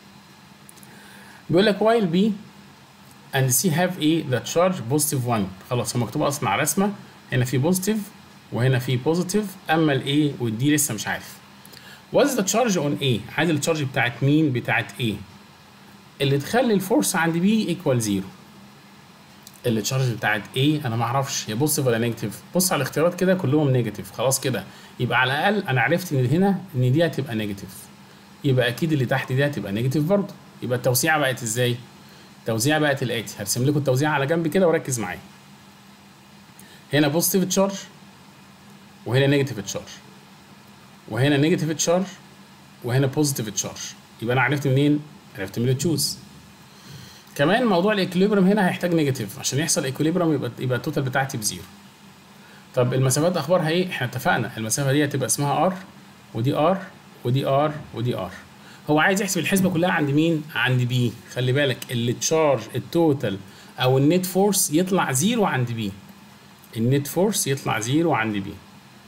S1: بيقول لك while B and C have A the charge positive 1 خلاص هو مكتوب اصلا على رسمه هنا في بوزيتيف وهنا في بوزيتيف اما ال A وال D لسه مش عارف What's the charge on A؟ عايز التشارج بتاعت مين؟ بتاعت A اللي تخلي الفورس عند B equal 0 اللي تشارج بتاعت A انا ما اعرفش هي بوزيتيف ولا نيجاتيف بص على الاختيارات كده كلهم نيجاتيف خلاص كده يبقى على الاقل انا عرفت ان هنا ان دي هتبقى نيجاتيف يبقى اكيد اللي تحت دي هتبقى نيجاتيف برضه يبقى التوزيعه بقت ازاي التوزيعه بقت الاتي هرسم لكم التوزيعه على جنب كده وركز معايا هنا بوزيتيف تشارج وهنا نيجاتيف تشارج وهنا نيجاتيف تشارج وهنا بوزيتيف تشارج يبقى انا عرفت منين عرفت من التشوز كمان موضوع الاكوليبرم هنا هيحتاج نيجاتيف عشان يحصل ايكوليبرم يبقى يبقى التوتال بتاعتي بزيرو طب المسافات اخبارها ايه احنا اتفقنا المسافه دي هتبقى اسمها ار ودي ار ودي ار ودي ار هو عايز يحسب الحسبه كلها عند مين عند بي خلي بالك اللي تشارج التوتال او النت فورس يطلع زيرو عند بي النت فورس يطلع زيرو عند بي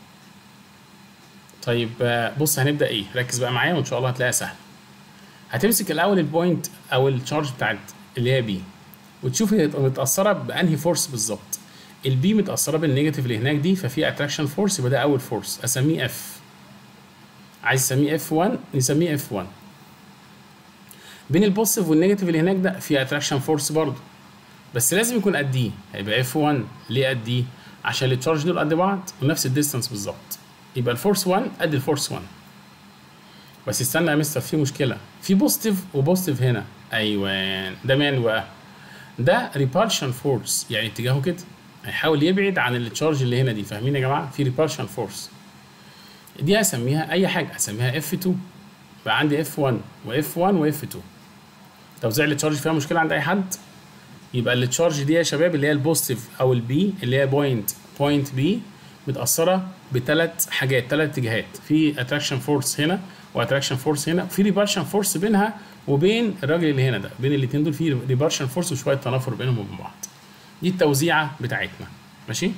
S1: طيب آه، بص هنبدا ايه ركز بقى معايا وان شاء الله هتلاقيها سهله هتمسك الاول البوينت او التشارج بتاعت اللي هي بي وتشوف هي متاثره بانهي فورس بالظبط البي متاثره بالنيجاتيف اللي هناك دي ففي اتراكشن فورس يبقى ده اول فورس اسميه اف عايز اسميه اف 1 نسميه اف 1 بين البوزيتيف والنيجاتيف اللي هناك ده في اتراكشن فورس برضه بس لازم يكون قد ايه هيبقى اف 1 ليه قد ايه عشان التشارج دول قد بعض ونفس الديستانس بالظبط يبقى الفورس 1 قد الفورس 1 بس استنى يا مستر في مشكله في بوزيتيف وبوزيتيف هنا ايوه ده مان بقى ده ريبالشن فورس يعني اتجاهه كده هيحاول يبعد عن التشارج اللي هنا دي فاهمين يا جماعه في ريبالشن فورس دي هسميها اي حاجه هسميها اف 2 بقى عندي اف 1 واف 1 واف 2 توزيع التشارج فيها مشكله عند اي حد يبقى التشارج دي يا شباب اللي هي البوزيتيف او البي اللي هي بوينت بوينت بي متاثره بثلاث حاجات ثلاث اتجاهات في اتراكشن فورس هنا واتراكشن فورس هنا في ريبالشن فورس بينها وبين الراجل اللي هنا ده بين الاثنين دول في ريبالشن فورس وشويه تنافر بينهم وبين بعض دي التوزيعه بتاعتنا ماشي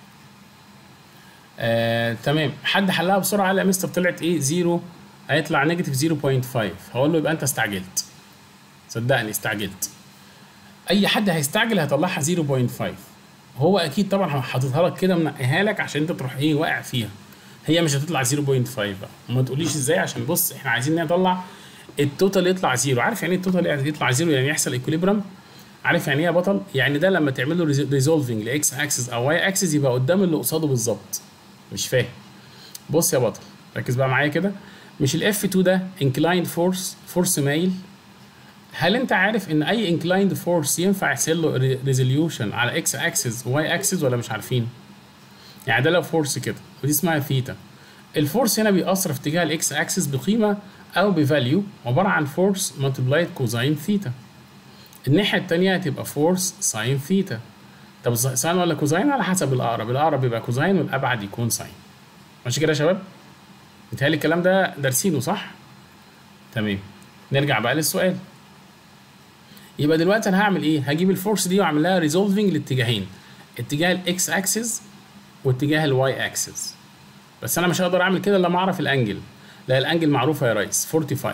S1: آه، تمام حد حلها بسرعه لا يا مستر طلعت ايه زيرو هيطلع نيجاتيف 0.5 هقول له يبقى انت استعجلت صدقني استعجلت اي حد هيستعجل هيطلعها 0.5 هو اكيد طبعا حاططها لك كده منقيها لك عشان انت تروح ايه واقع فيها هي مش هتطلع 0.5 بقى وما تقوليش ازاي عشان بص احنا عايزين نطلع التوتال يطلع زيرو عارف يعني ايه التوتال يطلع زيرو يعني يحصل ايكوليبرم عارف يعني ايه يا بطل يعني ده لما تعمل له ريزولفنج لاكس اكسس او واي اكسس يبقى قدام اللي قصاده بالظبط مش فاهم بص يا بطل ركز بقى معايا كده مش الاف 2 ده انكلايند فورس فورس مايل هل انت عارف ان اي انكلايند فورس ينفع يحصل له ريزوليوشن على اكس اكسس واي اكسس ولا مش عارفين يعني ده لو فورس كده ودي اسمها ثيتا الفورس هنا بيأثر في اتجاه الاكس اكسس بقيمه او بفاليو عباره عن فورس ملتبلايد كوزاين ثيتا الناحيه الثانيه هتبقى فورس ساين ثيتا طب ساين ولا كوزاين على حسب الاقرب الاقرب يبقى كوزاين والابعد يكون ساين ماشي كده يا شباب متهيألي الكلام ده دارسينه صح تمام نرجع بقى للسؤال يبقى دلوقتي انا هعمل ايه هجيب الفورس دي واعمل لها ريزولفنج لاتجاهين اتجاه الاكس اكسس واتجاه الواي اكسس بس انا مش هقدر اعمل كده الا لما اعرف الانجل لا الانجل معروفه يا ريس 45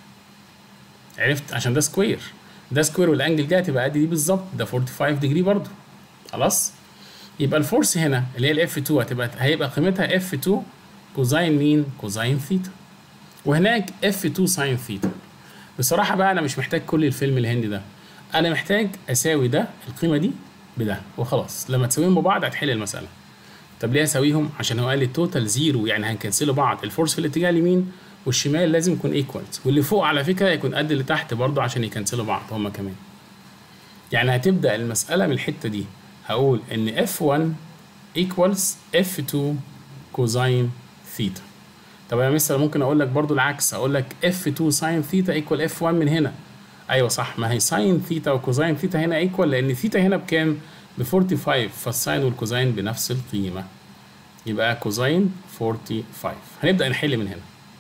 S1: عرفت عشان ده سكوير ده سكوير والانجل دي هتبقى قد دي بالظبط ده 45 ديجري برضو خلاص يبقى الفورس هنا اللي هي الاف 2 هتبقى هيبقى قيمتها اف 2 كوزاين مين كوزاين ثيتا وهناك اف 2 ساين ثيتا بصراحه بقى انا مش محتاج كل الفيلم الهندي ده انا محتاج اساوي ده القيمه دي بده وخلاص لما تساويهم ببعض هتحل المساله طب ليه اساويهم عشان هو قال لي التوتال زيرو يعني هنكنسلوا بعض الفورس في الاتجاه اليمين والشمال لازم يكون ايكوالز واللي فوق على فكره يكون قد اللي تحت برضه عشان يكنسلوا بعض هما كمان يعني هتبدا المساله من الحته دي هقول ان F1 equals F2 كوزاين ثيتا طب يا مستر ممكن اقول لك برضو العكس اقول لك F2 ساين ثيتا ايكوال F1 من هنا ايوه صح ما هي ساين ثيتا وكوزاين ثيتا هنا ايكوال لان ثيتا هنا بكام ب 45 فالساين والكوزاين بنفس القيمه يبقى كوزاين 45 هنبدا نحل من هنا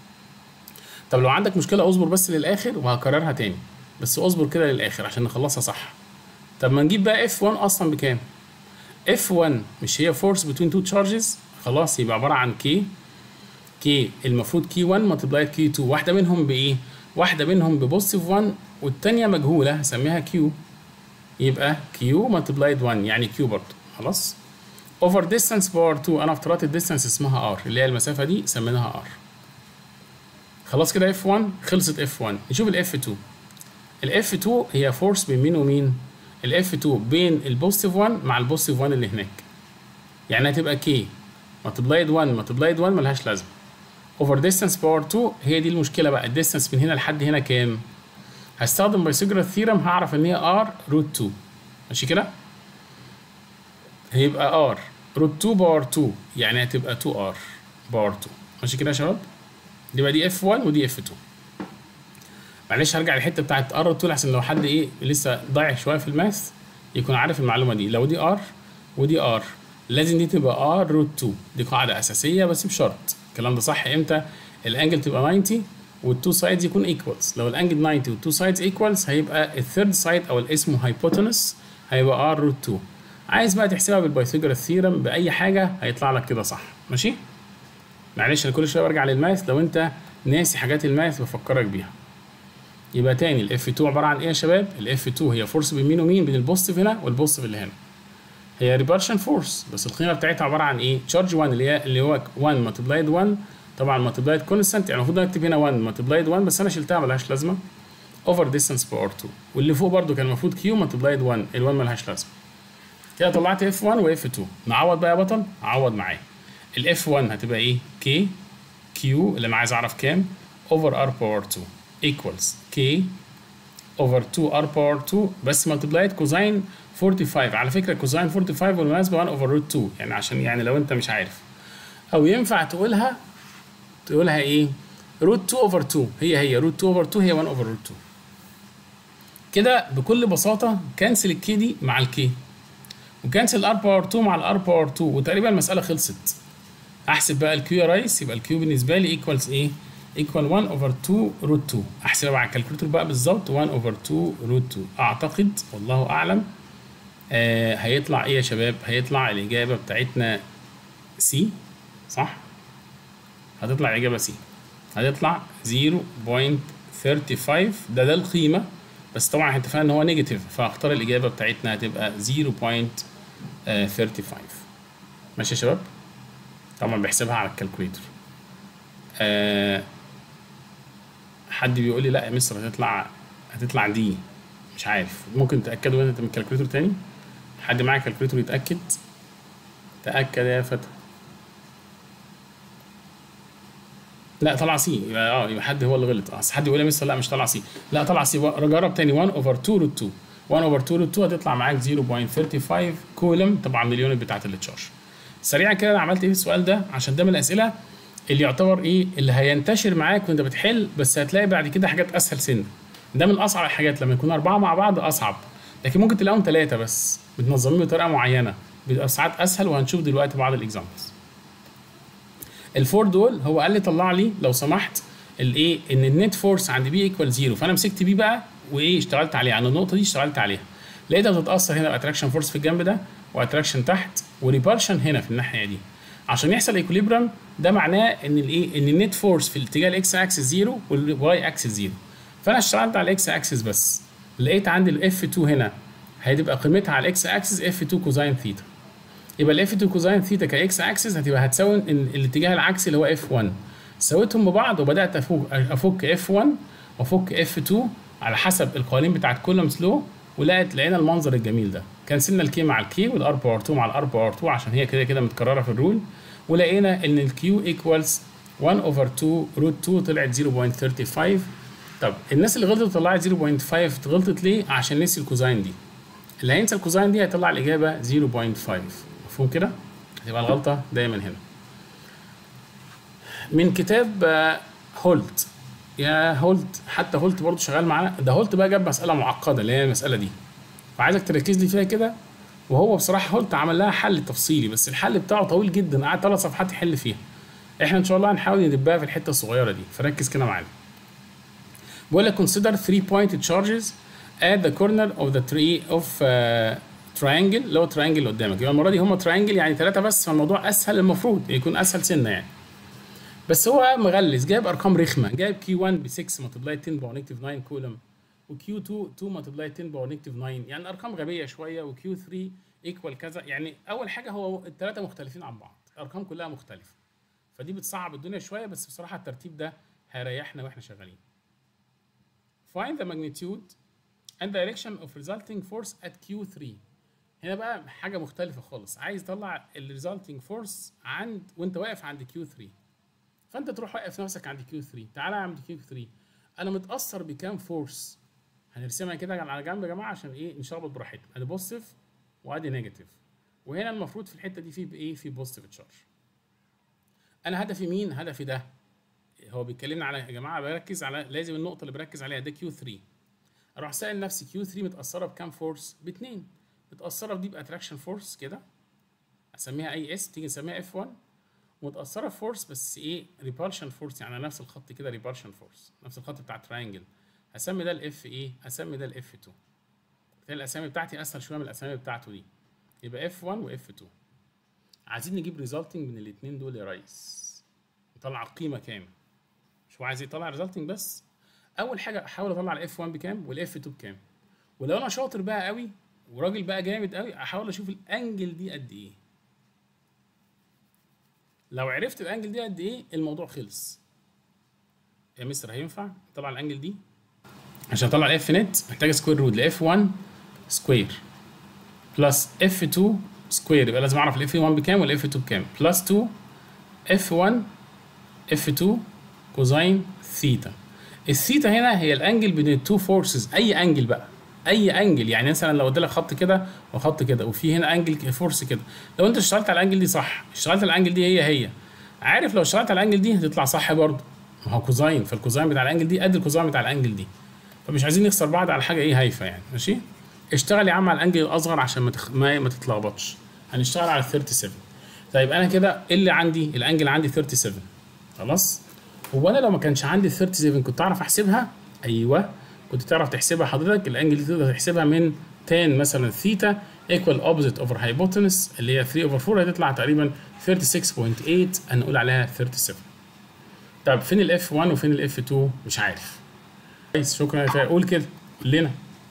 S1: طب لو عندك مشكله اصبر بس للاخر وهكررها تاني بس اصبر كده للاخر عشان نخلصها صح طب ما نجيب بقى F1 اصلا بكام F1 مش هي فورس بتوين تو تشارجز خلاص يبقى عباره عن K K المفروض Q1 ملتبلايد Q2 واحده منهم بايه واحده منهم ببوزيتيف 1 والثانيه مجهوله هسميها Q يبقى Q ملتبلايد 1 يعني Q برضه خلاص اوفر ديستانس باور 2 انا افترضت الديستانس اسمها R اللي هي المسافه دي سميناها R خلاص كده F1 خلصت F1 نشوف ال F2 ال F2 هي فورس بين مين ومين ال F2 بين البوزيتيف 1 مع البوزيتيف 1 اللي هناك يعني هتبقى K ملتبلايد 1 ملتبلايد 1 ملهاش لازمه اوفر ديستانس باور 2 هي دي المشكله بقى الديستانس من هنا لحد هنا كام هستخدم بايثاغورس ثيرم هعرف ان هي R روت 2 ماشي كده هيبقى R روت 2 باور 2 يعني هتبقى 2R باور 2 ماشي كده يا شباب يبقى دي F1 ودي F2 معلش هرجع للحته بتاعت ار طول عشان لو حد ايه لسه ضايع شويه في الماث يكون عارف المعلومه دي لو دي ار ودي ار لازم دي تبقى ار روت 2 دي قاعده اساسيه بس بشرط الكلام ده صح امتى الانجل تبقى 90 والتو سايدز يكون ايكوالز لو الانجل 90 والتو سايدز ايكوالز هيبقى الثيرد سايد او اللي اسمه هايبوتنس هيبقى ار روت 2 عايز بقى تحسبها بالبايثاغورس ثيرم باي حاجه هيطلع لك كده صح ماشي معلش انا كل شويه برجع للماث لو انت ناسي حاجات الماث بفكرك بيها يبقى تاني الاف 2 عباره عن ايه يا شباب الاف 2 هي فورس بين مين ومين بين البوزيتيف هنا والبوزيتيف اللي هنا هي ريبالشن فورس بس القيمه بتاعتها عباره عن ايه تشارج 1 اللي هي اللي هو 1 ملتبلايد 1 طبعا ملتبلايد كونستانت يعني المفروض اكتب هنا 1 ملتبلايد 1 بس انا شلتها ملهاش لازمه اوفر ديستانس باور 2 واللي فوق برده كان المفروض كيو ملتبلايد 1 ال1 ملهاش لازمه كده طلعت اف 1 واف 2 نعوض بقى يا بطل عوض معايا الاف 1 هتبقى ايه كي كيو اللي انا عايز اعرف كام اوفر ار باور 2 ايكوالز كي اوفر 2 ار باور 2 بس ملتبلايد كوزاين 45 على فكره كوزاين 45 بالمناسبه 1 اوفر روت 2 يعني عشان يعني لو انت مش عارف او ينفع تقولها تقولها ايه روت 2 اوفر 2 هي هي روت 2 اوفر 2 هي 1 اوفر روت 2 كده بكل بساطه كنسل الكي دي مع الكي وكنسل الار باور 2 مع الار باور 2 وتقريبا المساله خلصت احسب بقى الكيو يا ريس يبقى الكيو بالنسبه لي ايكوالز ايه ايكوال 1 اوفر 2 روت 2 احسبها على الكالكوليتر بقى بالظبط 1 اوفر 2 روت 2 اعتقد والله اعلم آه هيطلع ايه يا شباب هيطلع الاجابه بتاعتنا سي صح هتطلع الاجابه سي هتطلع 0.35 ده ده القيمه بس طبعا احنا اتفقنا ان هو نيجاتيف فاختار الاجابه بتاعتنا هتبقى 0.35 ماشي يا شباب طبعا بحسبها على الكالكوليتر آه حد بيقول لي لا يا مستر هتطلع هتطلع دي مش عارف ممكن تاكدوا انت من الكالكوليتر تاني حد معاه كالكوليتر يتاكد تاكد يا فتى لا طلع سي يبقى اه يبقى حد هو اللي غلط اه حد يقول لي مستر لا مش طلع سي لا طلع سي جرب تاني 1 اوفر 2 روت 2 1 اوفر 2 روت 2 هتطلع معاك 0.35 كولم طبعا مليون بتاعت التشارج سريعا كده انا عملت ايه في السؤال ده عشان ده من الاسئله اللي يعتبر ايه اللي هينتشر معاك وانت بتحل بس هتلاقي بعد كده حاجات اسهل سنه ده من اصعب الحاجات لما يكون اربعه مع بعض اصعب لكن ممكن تلاقيهم ثلاثه بس متنظمين بطريقه معينه بيبقى ساعات اسهل وهنشوف دلوقتي بعض الاكزامبلز الفور دول هو قال لي طلع لي لو سمحت الايه ان النت فورس عند بي ايكوال زيرو فانا مسكت بي بقى وايه اشتغلت عليها عن النقطه دي اشتغلت عليها لقيتها بتتاثر هنا باتراكشن فورس في الجنب ده واتراكشن تحت وريبالشن هنا في الناحيه دي عشان يحصل ايكوليبرم ده معناه ان الايه ان النت فورس في الاتجاه الاكس اكسس زيرو والواي اكسس زيرو فانا اشتغلت على الاكس اكسس بس لقيت عندي الاف 2 هنا هتبقى قيمتها على الاكس اكسس اف 2 كوزاين ثيتا يبقى الاف 2 كوزاين ثيتا كاكس اكسس هتبقى هتساوي الاتجاه العكسي اللي هو اف 1 سويتهم ببعض وبدات افك افك اف 1 وافك اف 2 على حسب القوانين بتاعت كولومز لو ولقيت لقينا المنظر الجميل ده كنسلنا الكي مع الكي والار باور 2 مع الار باور 2 عشان هي كده كده متكرره في الرول ولقينا ان الكيو ايكوالز 1 اوفر 2 روت 2 طلعت 0.35 طب الناس اللي غلطت طلعت 0.5 غلطت ليه؟ عشان نسي الكوزاين دي اللي هينسى الكوزاين دي هيطلع الاجابه 0.5 مفهوم كده؟ هتبقى الغلطه دايما هنا من كتاب هولت يا هولت حتى هولت برضه شغال معانا ده هولت بقى جاب مساله معقده اللي هي المساله دي فعايزك تركز لي فيها كده وهو بصراحه هولت عمل لها حل تفصيلي بس الحل بتاعه طويل جدا قعد ثلاث صفحات يحل فيها احنا ان شاء الله هنحاول ندبها في الحته الصغيره دي فركز كده معانا بيقول لك consider three pointed charges at the corner of the tree of uh, triangle اللي هو triangle اللي قدامك يبقى المره دي هم triangle يعني ثلاثه بس فالموضوع اسهل المفروض يكون اسهل سنه يعني بس هو مغلس جايب ارقام رخمه جايب كي 1 ب 6 ملتبلاي 10 باور نيجاتيف 9 كولوم وكيو 2 2 ملتبلاي 10 باور نيجاتيف 9 يعني ارقام غبيه شويه وكيو 3 ايكوال كذا يعني اول حاجه هو الثلاثه مختلفين عن بعض الارقام كلها مختلفه فدي بتصعب الدنيا شويه بس بصراحه الترتيب ده هيريحنا واحنا شغالين find the magnitude and direction of resulting force at Q3 هنا بقى حاجه مختلفه خالص عايز تطلع ال resulting force عند وانت واقف عند Q3 فانت تروح واقف نفسك عند Q3 تعالى عند Q3 انا متاثر بكام فورس هنرسمها كده على جنب يا جماعه عشان ايه نشخبط براحتنا ادي بوزيتيف وادي نيجاتيف وهنا المفروض في الحته دي في ايه في بوزيتيف تشارج انا هدفي مين هدفي ده هو بيتكلمنا على يا جماعه بركز على لازم النقطه اللي بركز عليها ده كيو 3 اروح سائل نفسي كيو 3 متاثره بكام فورس باثنين متاثره بدي باتراكشن فورس كده اسميها اي اس تيجي نسميها اف 1 متاثره بفورس بس ايه ريبالشن فورس يعني على نفس الخط كده ريبالشن فورس نفس الخط بتاع تراينجل هسمي ده الاف ايه هسمي ده الاف 2 بالتالي الاسامي بتاعتي اسهل شويه من الاسامي بتاعته دي يبقى اف 1 واف 2 عايزين نجيب ريزلتنج من الاثنين دول يا ريس نطلع القيمه كام مش هو عايز يطلع ريزلتنج بس اول حاجه احاول اطلع الاف 1 بكام والاف 2 بكام ولو انا شاطر بقى قوي وراجل بقى جامد قوي احاول اشوف الانجل دي قد ايه لو عرفت الانجل دي قد ايه الموضوع خلص يا مستر هينفع طلع الانجل دي عشان اطلع الاف نت محتاج سكوير روت لاف 1 سكوير بلس اف 2 سكوير يبقى لازم اعرف الاف 1 بكام والاف 2 بكام بلس 2 اف 1 اف 2 كوزين ثيتا الثيتا هنا هي الانجل بين التو فورسز اي انجل بقى اي انجل يعني مثلا لو اديلك خط كده وخط كده وفي هنا انجل فورس كده لو انت اشتغلت على الانجل دي صح اشتغلت على الانجل دي هي هي عارف لو اشتغلت على الانجل دي هتطلع صح برضه ما هو كوزين فالكوزين بتاع الانجل دي قد الكوزين بتاع الانجل دي فمش عايزين نخسر بعض على حاجه ايه هايفه يعني ماشي اشتغل يا عم على الانجل الاصغر عشان ما تخ... ما, ما تتلخبطش هنشتغل على 37 طيب انا كده ايه اللي عندي الانجل عندي 37 خلاص هو انا لو ما كانش عندي 37 كنت اعرف احسبها ايوه كنت تعرف تحسبها حضرتك الانجل دي تقدر تحسبها من تان مثلا ثيتا ايكوال اوبزيت اوفر هايبوتنس اللي هي 3 اوفر 4 هتطلع تقريبا 36.8 هنقول عليها 37 طب فين الاف 1 وفين الاف 2 مش عارف كويس شكرا يا فايق قول كده قول لنا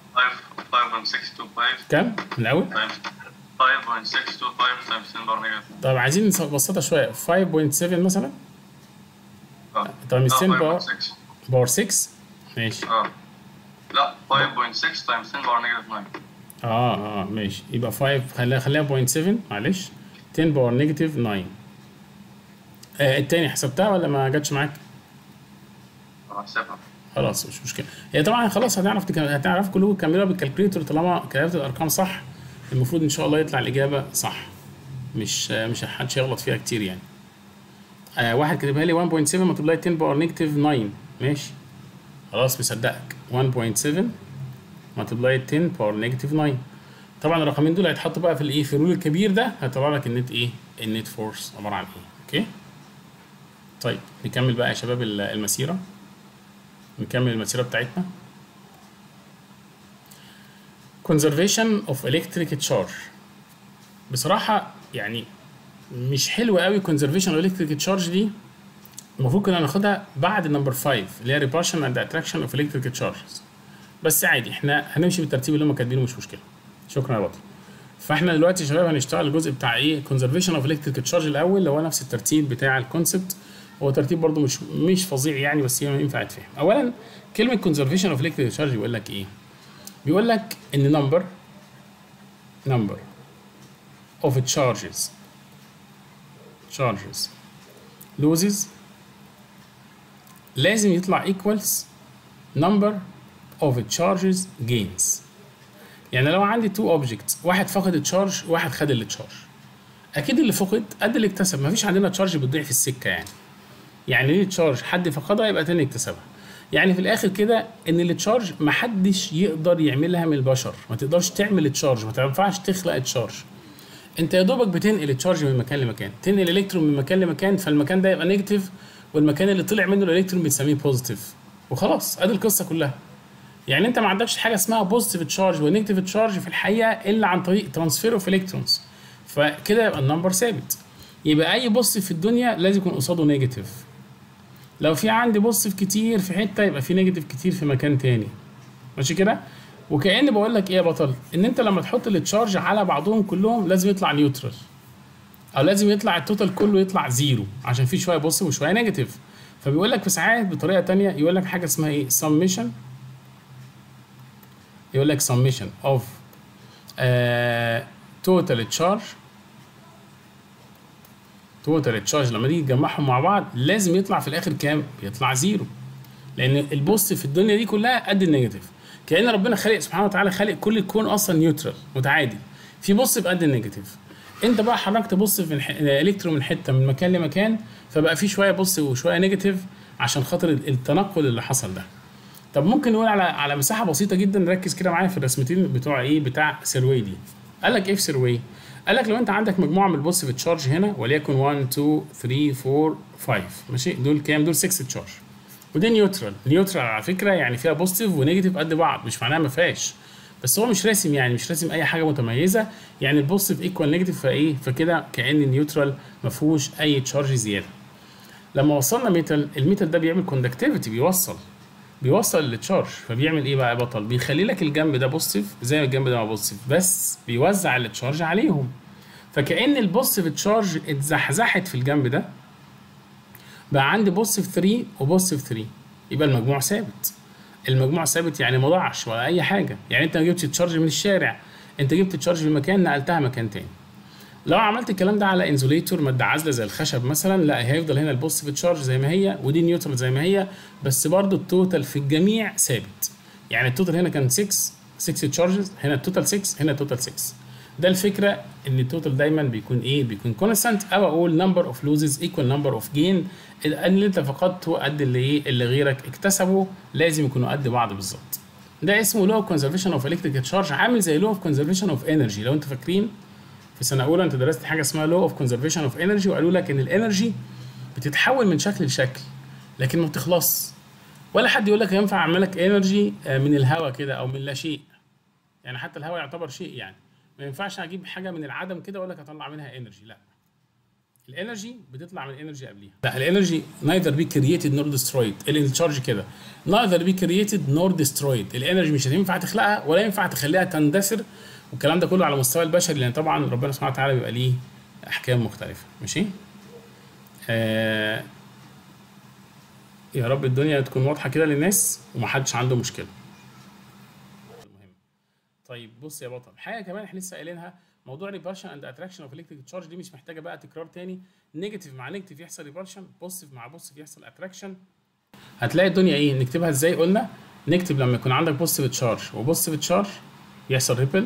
S2: 5.625
S1: كام من الاول
S2: times 5.625 times 10 باور نيجاتيف
S1: طب عايزين نبسطها شويه 5.7 مثلا
S2: اه
S1: طب مش 10
S2: لا،
S1: باور
S2: 5.6
S1: باور 6 ماشي
S2: اه لا 5.6 times 10 باور نيجاتيف 9
S1: اه اه ماشي يبقى 5 خليها خليها 0.7 معلش 10 باور نيجاتيف 9 آه التاني حسبتها ولا ما جاتش معاك؟
S2: هحسبها
S1: خلاص مش مشكله هي طبعا خلاص هتعرف تك... هتعرف كلكم تكملوها بالكالكوليتر طالما كتبت الارقام صح المفروض ان شاء الله يطلع الاجابه صح مش آه، مش حدش يغلط فيها كتير يعني آه واحد كاتبها لي 1.7 ملتبلاي 10 باور نيجاتيف 9 ماشي خلاص مصدقك 1.7 ملتبلاي 10 باور نيجاتيف 9 طبعا الرقمين دول هيتحطوا بقى في الايه في الرول الكبير ده هيطلع لك النت ايه النت فورس عباره عن ايه اوكي طيب نكمل بقى يا شباب ال- المسيره نكمل المسيره بتاعتنا conservation of electric charge بصراحه يعني مش حلو قوي conservation of electric charge دي المفروض كنا ناخدها بعد نمبر 5 اللي هي repulsion and attraction of electric charges بس عادي احنا هنمشي بالترتيب اللي هم كاتبينه مش مشكله شكرا يا بطل فاحنا دلوقتي يا شباب هنشتغل الجزء بتاع ايه conservation of electric charge الاول اللي هو نفس الترتيب بتاع الكونسبت هو ترتيب برضو مش مش فظيع يعني بس هي ينفع يتفهم اولا كلمه conservation of electric charge بيقول لك ايه بيقول لك ان number number of charges charges loses لازم يطلع equals number of charges gains يعني لو عندي two objects واحد فقد التشارج وواحد خد التشارج اكيد اللي فقد قد اللي اكتسب مفيش عندنا تشارج بتضيع في السكه يعني يعني ليه تشارج حد فقدها يبقى تاني اكتسبها يعني في الاخر كده ان التشارج محدش يقدر يعملها من البشر ما تقدرش تعمل تشارج ما تنفعش تخلق تشارج انت يا دوبك بتنقل التشارج من مكان لمكان تنقل الالكترون من مكان لمكان فالمكان ده يبقى نيجاتيف والمكان اللي طلع منه الالكترون بنسميه بوزيتيف وخلاص ادي القصه كلها يعني انت ما عندكش حاجه اسمها بوزيتيف تشارج ونيجاتيف تشارج في الحقيقه الا عن طريق ترانسفير اوف الكترونز فكده يبقى النمبر ثابت يبقى اي بوزيتيف في الدنيا لازم يكون قصاده نيجاتيف لو في عندي بوزيتيف كتير في حته يبقى في نيجاتيف كتير في مكان تاني ماشي كده وكأن بقول لك ايه يا بطل ان انت لما تحط التشارج على بعضهم كلهم لازم يطلع نيوترال او لازم يطلع التوتال كله يطلع زيرو عشان في شويه بوزيتيف وشويه نيجاتيف فبيقول لك في ساعات بطريقه تانية يقول لك حاجه اسمها ايه summation يقول لك summation of uh, total charge total charge لما تيجي تجمعهم مع بعض لازم يطلع في الاخر كام؟ يطلع زيرو لان البوست في الدنيا دي كلها قد النيجاتيف كأن ربنا خالق سبحانه وتعالى خالق كل الكون اصلا نيوترال متعادل في بوست بقد النيجاتيف انت بقى حركت بوست في الح... الالكترون من حته من مكان لمكان فبقى في شويه بوست وشويه نيجاتيف عشان خاطر التنقل اللي حصل ده طب ممكن نقول على على مساحه بسيطه جدا ركز كده معايا في الرسمتين بتوع ايه بتاع سيروي دي قال لك ايه في سيروي قال لك لو انت عندك مجموعه من البوزيتيف تشارج هنا وليكن 1 2 3 4 5 ماشي دول كام دول 6 تشارج ودي نيوترال نيوترال على فكره يعني فيها بوزيتيف ونيجاتيف قد بعض مش معناها ما فيهاش بس هو مش راسم يعني مش راسم اي حاجه متميزه يعني البوزيتيف ايكوال نيجاتيف فايه فكده كان النيوترال ما فيهوش اي تشارج زياده لما وصلنا ميتال الميتال ده بيعمل كوندكتيفيتي بيوصل بيوصل للتشارج فبيعمل ايه بقى يا بطل بيخلي لك الجنب ده بوزيتيف زي ما الجنب ده ما بوزيتيف بس بيوزع التشارج عليهم فكأن البوزيتيف تشارج اتزحزحت في الجنب ده بقى عندي بوزيتيف 3 وبوزيتيف 3 يبقى المجموع ثابت المجموع ثابت يعني ما ضاعش ولا اي حاجه يعني انت ما جبتش تشارج من الشارع انت جبت تشارج في مكان نقلتها مكان تاني لو عملت الكلام ده على انزوليتور ماده عازله زي الخشب مثلا لا هيفضل هنا البوزيتيف تشارج زي ما هي ودي نيوترال زي ما هي بس برضو التوتال في الجميع ثابت يعني التوتال هنا كان 6 6 تشارجز هنا التوتال 6 هنا التوتال 6 ده الفكره ان التوتال دايما بيكون ايه بيكون كونستانت او اقول نمبر اوف لوزز ايكوال نمبر اوف جين اللي انت فقدته قد اللي ايه اللي غيرك اكتسبه لازم يكونوا قد بعض بالظبط ده اسمه لو اوف كونزرفيشن اوف الكتريك تشارج عامل زي لو اوف كونزرفيشن اوف انرجي لو انتوا فاكرين في سنه اولى انت درست حاجه اسمها لو اوف كونزرفيشن اوف انرجي وقالوا لك ان الانرجي بتتحول من شكل لشكل لكن ما بتخلصش ولا حد يقول لك ينفع اعمل لك انرجي من الهواء كده او من لا شيء يعني حتى الهواء يعتبر شيء يعني ما ينفعش اجيب حاجه من العدم كده واقول لك اطلع منها انرجي لا الانرجي بتطلع من الانرجي قبليها لا الانرجي neither be created nor destroyed التشارج كده neither be created nor destroyed الانرجي مش هينفع تخلقها ولا ينفع تخليها تندثر والكلام ده كله على مستوى البشري لان طبعا ربنا سبحانه وتعالى بيبقى ليه احكام مختلفه ماشي آه يا رب الدنيا تكون واضحه كده للناس ومحدش عنده مشكله المهم طيب بص يا بطل حاجه كمان احنا لسه قايلينها موضوع ريبارشن اند اتراكشن اوف الكتريك تشارج دي مش محتاجه بقى تكرار تاني نيجاتيف مع نيجاتيف يحصل ريبارشن بوزيتيف مع بوزيتيف يحصل اتراكشن هتلاقي الدنيا ايه نكتبها ازاي قلنا نكتب لما يكون عندك بوزيتيف تشارج وبوزيتيف تشارج يحصل ريبل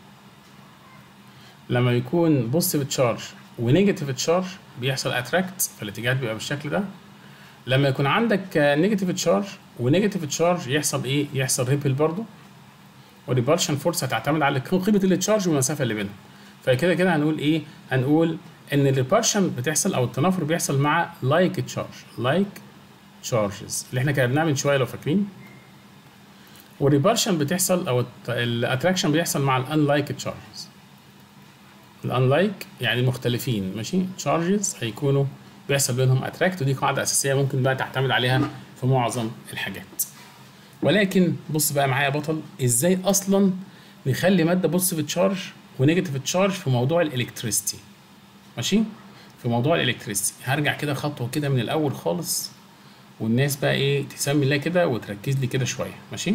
S1: لما يكون بوزيتيف تشارج ونيجاتيف تشارج بيحصل اتراكت فالاتجاهات بيبقى بالشكل ده لما يكون عندك نيجاتيف تشارج ونيجاتيف تشارج يحصل ايه يحصل ريبل برضو والريبالشن فورس هتعتمد على قيمه التشارج والمسافه اللي بينهم فكده كده هنقول ايه هنقول ان الريبالشن بتحصل او التنافر بيحصل مع لايك تشارج لايك تشارجز اللي احنا كتبناها من شويه لو فاكرين والريبالشن بتحصل او الاتراكشن بيحصل مع الانلايك تشارجز الانلايك يعني مختلفين ماشي تشارجز هيكونوا بيحصل بينهم اتراكت ودي قاعده اساسيه ممكن بقى تعتمد عليها في معظم الحاجات ولكن بص بقى معايا يا بطل ازاي اصلا نخلي ماده بوزيتيف تشارج ونيجاتيف تشارج في موضوع الالكتريستي ماشي في موضوع الالكتريستي هرجع كده خطوه كده من الاول خالص والناس بقى ايه تسمي الله كده وتركز لي كده شويه ماشي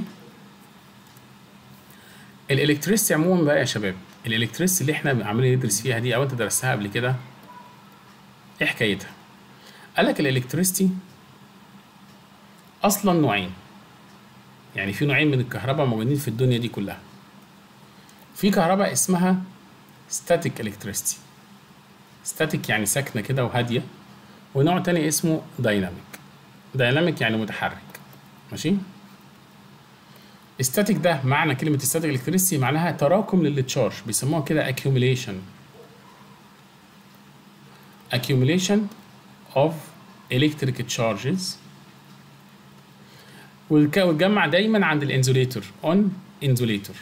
S1: الالكتريستي عموما بقى يا شباب الالكتريستي اللي احنا عمالين ندرس فيها دي او انت درستها قبل كده ايه حكايتها قال لك الالكتريستي اصلا نوعين يعني في نوعين من الكهرباء موجودين في الدنيا دي كلها في كهرباء اسمها static electricity static يعني ساكنة كده وهادية ونوع تاني اسمه dynamic dynamic يعني متحرك ماشي static ده معنى كلمة static electricity معناها تراكم للتشارج بيسموها كده accumulation accumulation of electric charges وتجمع دايما عند الانزوليتور اون انزوليتور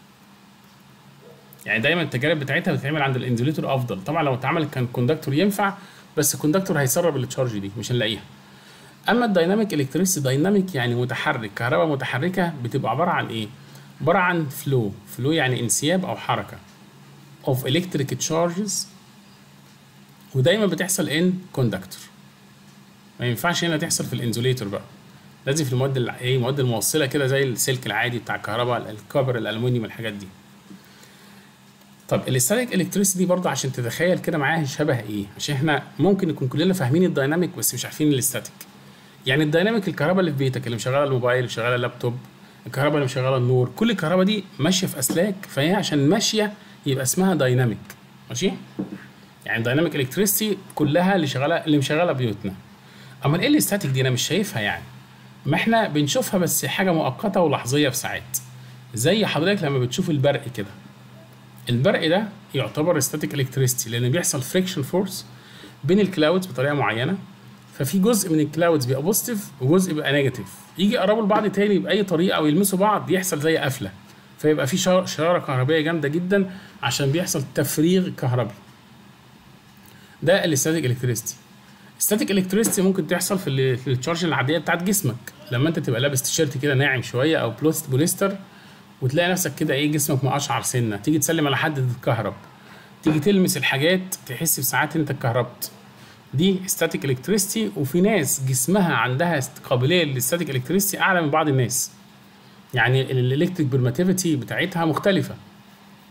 S1: يعني دايما التجارب بتاعتها بتتعمل عند الانزوليتور افضل طبعا لو اتعمل كان كوندكتور ينفع بس الكوندكتور هيسرب التشارج دي مش هنلاقيها اما الدايناميك الكتريسي دايناميك يعني متحرك كهرباء متحركه بتبقى عباره عن ايه عباره عن فلو فلو يعني انسياب او حركه of electric charges ودايما بتحصل ان كوندكتور ما ينفعش هنا تحصل في الانزوليتور بقى لازم في المواد ايه المواد الموصله كده زي السلك العادي بتاع الكهرباء الكبر الالومنيوم الحاجات دي طب الاستاتيك الكتريسيتي دي برضه عشان تتخيل كده معاها شبه ايه عشان احنا ممكن نكون كلنا فاهمين الدايناميك بس مش عارفين الاستاتيك يعني الدايناميك الكهرباء اللي في بيتك اللي مشغله الموبايل اللي مشغله اللابتوب الكهرباء اللي مشغله النور كل الكهرباء دي ماشيه في اسلاك فهي عشان ماشيه يبقى اسمها دايناميك ماشي يعني دايناميك الكتريسيتي كلها اللي شغاله اللي مشغله بيوتنا اما ايه الاستاتيك دي انا مش شايفها يعني ما احنا بنشوفها بس حاجه مؤقته ولحظيه في ساعات زي حضرتك لما بتشوف البرق كده البرق ده يعتبر ستاتيك الكتريستي لان بيحصل فريكشن فورس بين الكلاودز بطريقه معينه ففي جزء من الكلاودز بيبقى بوزيتيف وجزء بيبقى نيجاتيف يجي يقربوا لبعض تاني باي طريقه او يلمسوا بعض يحصل زي قفله فيبقى في شراره كهربائيه جامده جدا عشان بيحصل تفريغ كهربي ده الاستاتيك الكتريستي ستاتيك الكتريستي ممكن تحصل في في التشارج العاديه بتاعت جسمك لما انت تبقى لابس تيشيرت كده ناعم شويه او بلوست بوليستر وتلاقي نفسك كده ايه جسمك مقشعر سنه تيجي تسلم على حد تتكهرب تيجي تلمس الحاجات تحس في ساعات انت اتكهربت دي ستاتيك الكتريستي وفي ناس جسمها عندها قابليه للستاتيك الكتريستي اعلى من بعض الناس يعني الالكتريك بيرماتيفيتي بتاعتها مختلفه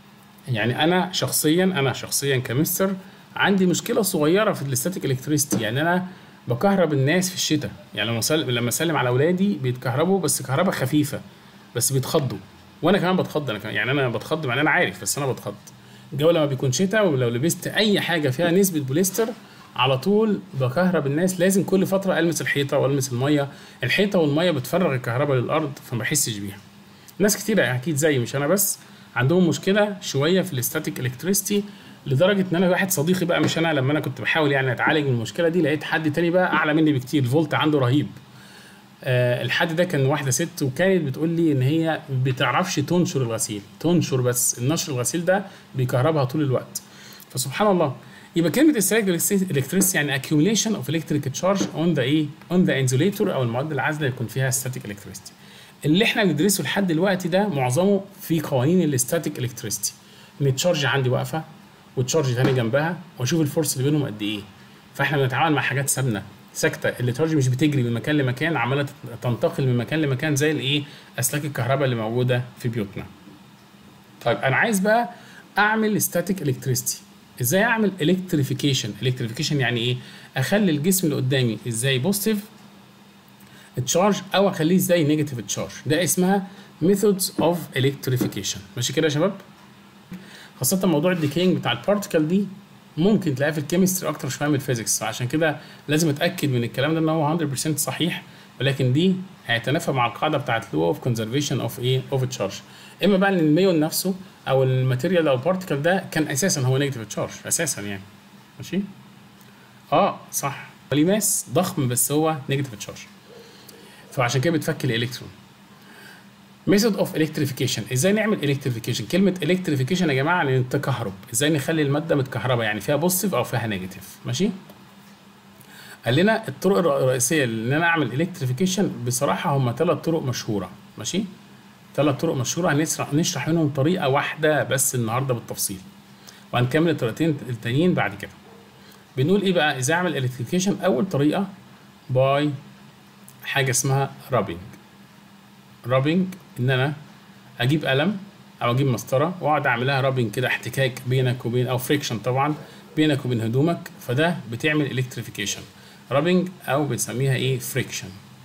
S1: يعني انا شخصيا انا شخصيا كمستر عندي مشكله صغيره في الاستاتيك الكتريستي يعني انا بكهرب الناس في الشتاء يعني لما اسلم لما اسلم على اولادي بيتكهربوا بس كهرباء خفيفه بس بيتخضوا وانا كمان بتخض انا كمان يعني انا بتخض يعني انا عارف بس انا بتخض الجو لما بيكون شتاء ولو لبست اي حاجه فيها نسبه بوليستر على طول بكهرب الناس لازم كل فتره المس الحيطه والمس الميه الحيطه والميه بتفرغ الكهرباء للارض فما بحسش بيها ناس كتيرة اكيد زي مش انا بس عندهم مشكله شويه في الاستاتيك الكتريستي لدرجه ان انا واحد صديقي بقى مش انا لما انا كنت بحاول يعني اتعالج من المشكله دي لقيت حد تاني بقى اعلى مني بكتير الفولت عنده رهيب آه الحد ده كان واحده ست وكانت بتقول لي ان هي بتعرفش تنشر الغسيل تنشر بس النشر الغسيل ده بيكهربها طول الوقت فسبحان الله يبقى كلمه الكتريستي يعني accumulation of electric charge on the ايه on the insulator او المواد العازله اللي يكون فيها static electricity اللي احنا بندرسه لحد دلوقتي ده معظمه في قوانين الاستاتيك الكتريستي ان التشارج عندي واقفه والتشارج تاني جنبها واشوف الفورس اللي بينهم قد ايه فاحنا بنتعامل مع حاجات ثابته ثابته التشارج مش بتجري من مكان لمكان عماله تنتقل من مكان لمكان زي الايه اسلاك الكهرباء اللي موجوده في بيوتنا طيب انا عايز بقى اعمل ستاتيك الكتريستي ازاي اعمل الكتريفيكيشن الكتريفيكيشن يعني ايه اخلي الجسم اللي قدامي ازاي بوزيتيف تشارج او اخليه ازاي نيجاتيف تشارج ده اسمها ميثودز اوف الكتريفيكيشن ماشي كده يا شباب خاصه موضوع الديكينج بتاع البارتيكل دي ممكن تلاقيها في الكيمستري اكتر شويه من الفيزيكس عشان كده لازم اتاكد من الكلام ده ان هو 100% صحيح ولكن دي هيتنافى مع القاعده بتاعت لو اوف كونزرفيشن اوف ايه اوف تشارج اما بقى ان الميون نفسه او الماتيريال او البارتيكل ده كان اساسا هو نيجاتيف تشارج اساسا يعني ماشي اه صح ليه ماس ضخم بس هو نيجاتيف تشارج فعشان كده بتفك الالكترون ميثود اوف الكتريفيكيشن ازاي نعمل الكتريفيكيشن كلمه الكتريفيكيشن يا جماعه يعني التكهرب ازاي نخلي الماده متكهربه يعني فيها بوزيتيف او فيها نيجاتيف ماشي قال لنا الطرق الرئيسيه ان انا اعمل الكتريفيكيشن بصراحه هم ثلاث طرق مشهوره ماشي ثلاث طرق مشهوره هنشرح نشرح منهم طريقه واحده بس النهارده بالتفصيل وهنكمل الطريقتين التانيين بعد كده بنقول ايه بقى ازاي اعمل الكتريفيكيشن اول طريقه باي حاجه اسمها رابنج رابنج ان انا اجيب قلم او اجيب مسطره واقعد اعملها رابنج كده احتكاك بينك وبين او فريكشن طبعا بينك وبين هدومك فده بتعمل الكتريفيكيشن رابنج او بنسميها ايه فريكشن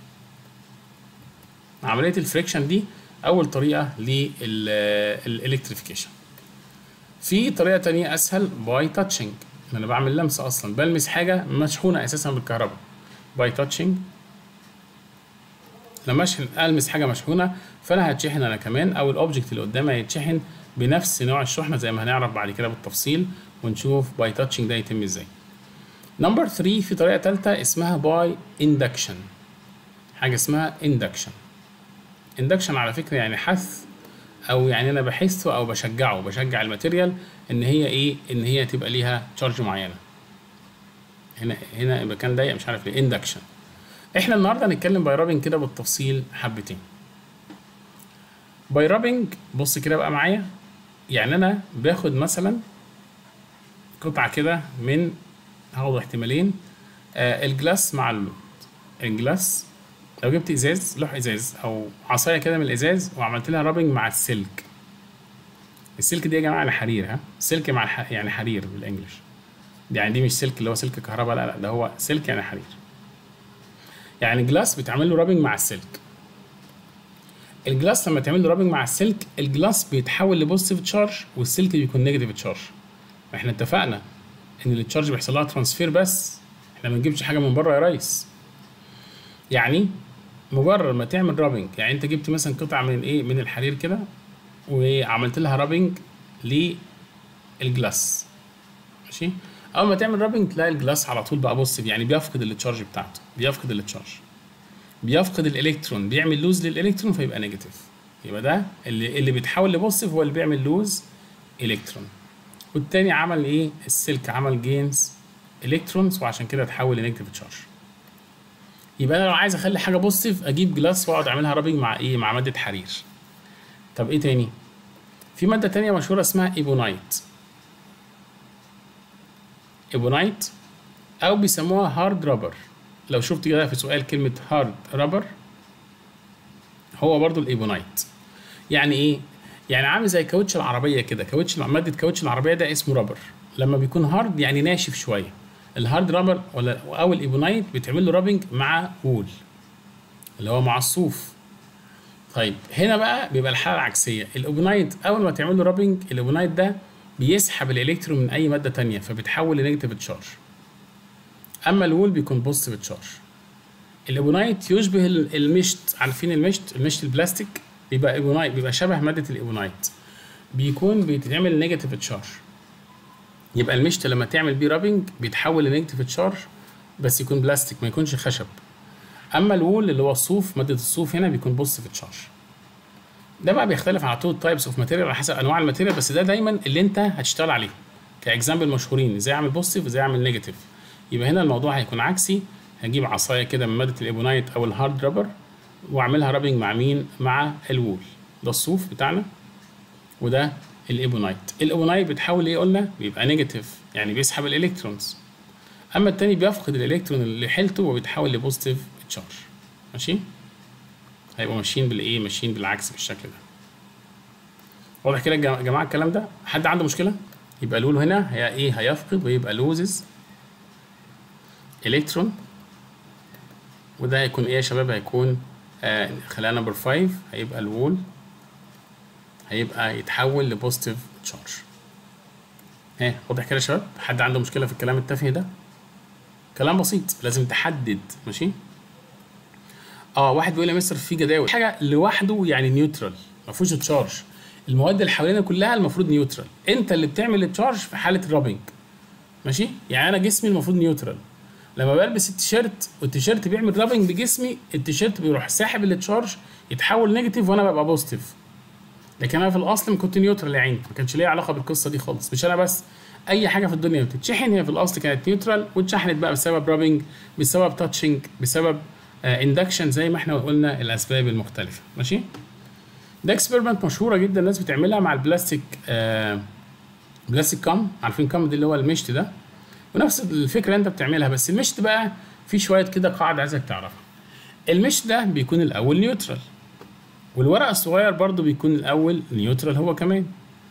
S1: عمليه الفريكشن دي اول طريقه للالكتريفيكيشن في طريقه تانية اسهل باي تاتشنج انا بعمل لمس اصلا بلمس حاجه مشحونه اساسا بالكهرباء باي تاتشنج لما اشحن المس حاجه مشحونه فانا هتشحن انا كمان او الاوبجكت اللي قدامي هيتشحن بنفس نوع الشحنه زي ما هنعرف بعد كده بالتفصيل ونشوف باي تاتشنج ده يتم ازاي نمبر 3 في طريقه ثالثه اسمها باي اندكشن حاجه اسمها اندكشن اندكشن على فكره يعني حث او يعني انا بحثه او بشجعه بشجع الماتيريال ان هي ايه ان هي تبقى ليها تشارج معينه هنا هنا يبقى كان ضيق مش عارف ليه اندكشن احنا النهارده هنتكلم باي رابنج كده بالتفصيل حبتين باي رابنج بص كده بقى معايا يعني انا باخد مثلا قطعه كده من هاخد احتمالين آه الجلاس مع اللود الجلاس لو جبت ازاز لوح ازاز او عصايه كده من الازاز وعملت لها رابنج مع السلك السلك دي يا جماعه يعني حرير ها سلك مع الح... يعني حرير بالانجلش يعني دي مش سلك اللي هو سلك كهرباء لا لا ده هو سلك يعني حرير يعني جلاس بتعمل له رابنج مع السلك الجلاس لما تعمل له رابنج مع السلك الجلاس بيتحول لبوزيتيف تشارج والسلك بيكون نيجاتيف تشارج احنا اتفقنا ان التشارج بيحصل لها ترانسفير بس احنا ما بنجيبش حاجه من بره يا ريس يعني مجرد ما تعمل رابنج يعني انت جبت مثلا قطعه من ايه من الحرير كده وعملت لها رابنج للجلاس ماشي اول ما تعمل رابنج تلاقي الجلاس على طول بقى بوزيتيف يعني بيفقد التشارج بتاعته بيفقد التشارج بيفقد الالكترون بيعمل لوز للالكترون فيبقى نيجاتيف يبقى ده اللي اللي بيتحول لبوزيتيف هو اللي بيعمل لوز الكترون والتاني عمل ايه السلك عمل جينز الكترونز وعشان كده اتحول لنيجاتيف تشارج يبقى انا لو عايز اخلي حاجه بوزيتيف اجيب جلاس واقعد اعملها رابنج مع ايه مع ماده حرير طب ايه تاني في ماده تانية مشهوره اسمها ايبونايت ايبونايت او بيسموها هارد رابر لو شفت كده في سؤال كلمه هارد رابر هو برضو الايبونايت يعني ايه يعني عامل زي كاوتش العربيه كده كاوتش ماده كاوتش العربيه ده اسمه رابر لما بيكون هارد يعني ناشف شويه الهارد رابر ولا او الايبونايت بيتعمل له رابنج مع وول اللي هو مع الصوف طيب هنا بقى بيبقى الحاله العكسيه الاوبنايت اول ما تعمل له رابنج الاوبنايت ده بيسحب الالكترون من اي ماده تانية فبتحول لنيجاتيف تشارج اما الوول بيكون بوزيتيف تشارج الايبونايت يشبه ال- المشت عارفين المشت المشت البلاستيك بيبقى ايبونايت بيبقى شبه ماده الايبونايت بيكون بيتعمل نيجاتيف تشارج يبقى المشت لما تعمل بيه رابنج بيتحول لنيجاتيف تشارج بس يكون بلاستيك ما يكونش خشب اما الوول اللي هو الصوف ماده الصوف هنا بيكون بوزيتيف تشارج ده بقى بيختلف على طول تايبس اوف ماتيريال على حسب انواع الماتيريال بس ده دايما اللي انت هتشتغل عليه كاكزامبل مشهورين ازاي اعمل بوزيتيف ازاي اعمل نيجاتيف يبقى هنا الموضوع هيكون عكسي هجيب عصايه كده من ماده الايبونايت او الهارد رابر واعملها رابنج مع مين مع الوول ده الصوف بتاعنا وده الايبونايت الايبونايت بتحول ايه قلنا بيبقى نيجاتيف يعني بيسحب الالكترونز اما التاني بيفقد الالكترون اللي حيلته وبيتحول لبوزيتيف تشارج ماشي هيبقوا ماشيين بالايه ماشيين بالعكس بالشكل ده واضح كده يا جماعه الكلام ده حد عنده مشكله يبقى الول هنا هي ايه هيفقد ويبقى لوزز الكترون وده هيكون ايه يا شباب هيكون آه خلينا نمبر 5 هيبقى الوول هيبقى يتحول لبوزيتيف تشارج ها واضح كده يا شباب حد عنده مشكله في الكلام التافه ده كلام بسيط لازم تحدد ماشي اه واحد بيقول لي يا مستر في جداول حاجه لوحده يعني نيوترال ما فيهوش تشارج المواد اللي حوالينا كلها المفروض نيوترال انت اللي بتعمل التشارج في حاله الرابنج ماشي يعني انا جسمي المفروض نيوترال لما بلبس التيشيرت والتيشيرت بيعمل رابنج بجسمي التيشيرت بيروح ساحب التشارج يتحول نيجاتيف وانا ببقى بوزيتيف لكن انا في الاصل كنت نيوترال يا عيني ما كانش ليا علاقه بالقصه دي خالص مش انا بس اي حاجه في الدنيا بتتشحن هي في الاصل كانت نيوترال واتشحنت بقى بسبب رابنج بسبب تاتشنج بسبب اندكشن زي ما احنا قلنا الاسباب المختلفه ماشي ده اكسبيرمنت مشهوره جدا الناس بتعملها مع البلاستيك آه بلاستيك كام عارفين كام دي اللي هو المشت ده ونفس الفكره اللي انت بتعملها بس المشت بقى في شويه كده قاعده عايزك تعرفها المشت ده بيكون الاول نيوترال والورق الصغير برضو بيكون الاول نيوترال هو كمان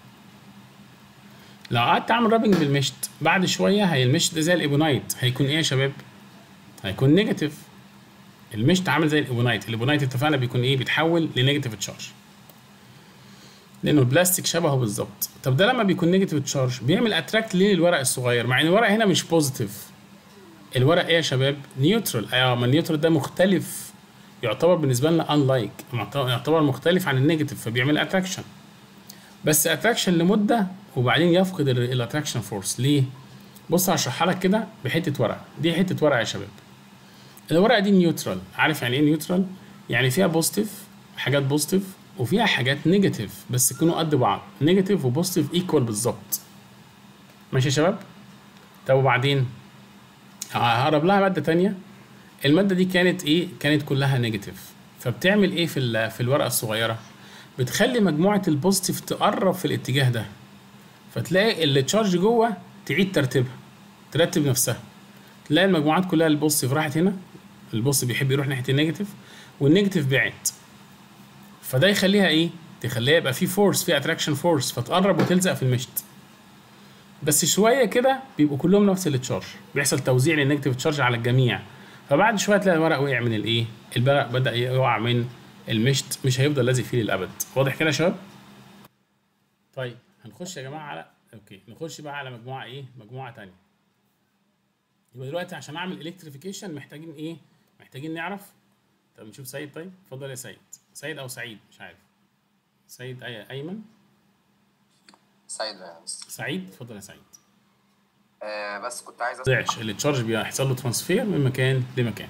S1: لو قعدت اعمل رابنج بالمشت بعد شويه هي المشت ده زي الايبونايت هيكون ايه يا شباب هيكون نيجاتيف المشت عامل زي الايبونايت الايبونايت اتفقنا بيكون ايه بيتحول لنيجاتيف تشارج لانه البلاستيك شبهه بالظبط طب ده لما بيكون نيجاتيف تشارج بيعمل اتراكت ليه للورق الصغير مع ان الورق هنا مش بوزيتيف الورق ايه يا شباب نيوترال ايوه ما النيوترال ده مختلف يعتبر بالنسبه لنا ان لايك يعتبر مختلف عن النيجاتيف فبيعمل اتراكشن بس اتراكشن لمده وبعدين يفقد الاتراكشن فورس ليه بص هشرحها لك كده بحته ورقه دي حته ورقه يا شباب الورقه دي نيوترال عارف يعني ايه نيوترال يعني فيها بوزيتيف حاجات بوزيتيف وفيها حاجات نيجاتيف بس يكونوا قد بعض نيجاتيف وبوزيتيف ايكوال بالظبط ماشي يا شباب طب وبعدين هقرب لها ماده تانية الماده دي كانت ايه كانت كلها نيجاتيف فبتعمل ايه في في الورقه الصغيره بتخلي مجموعه البوزيتيف تقرب في الاتجاه ده فتلاقي التشارج جوه تعيد ترتيبها ترتب نفسها تلاقي المجموعات كلها البوزيتيف راحت هنا البوزيتيف بيحب يروح ناحيه النيجاتيف والنيجاتيف بعد فده يخليها ايه تخليها يبقى في فورس في اتراكشن فورس فتقرب وتلزق في المشت بس شويه كده بيبقوا كلهم نفس التشارج بيحصل توزيع للنيجاتيف تشارج على الجميع فبعد شويه تلاقي الورق وقع من الايه الورق بدا يقع من المشت مش هيفضل لازق فيه للابد واضح كده يا شباب طيب هنخش يا جماعه على اوكي نخش بقى على مجموعه ايه مجموعه تانية يبقى دلوقتي عشان اعمل الكتريفيكيشن محتاجين ايه محتاجين نعرف طب نشوف سيد طيب اتفضل يا سيد سيد او سعيد مش عارف سيد أي... ايمن
S3: سعيد يا مستر
S1: سعيد اتفضل يا سعيد
S3: آه بس كنت عايز أسأل-
S1: ضيعش التشارج بيحصل له ترانسفير من مكان لمكان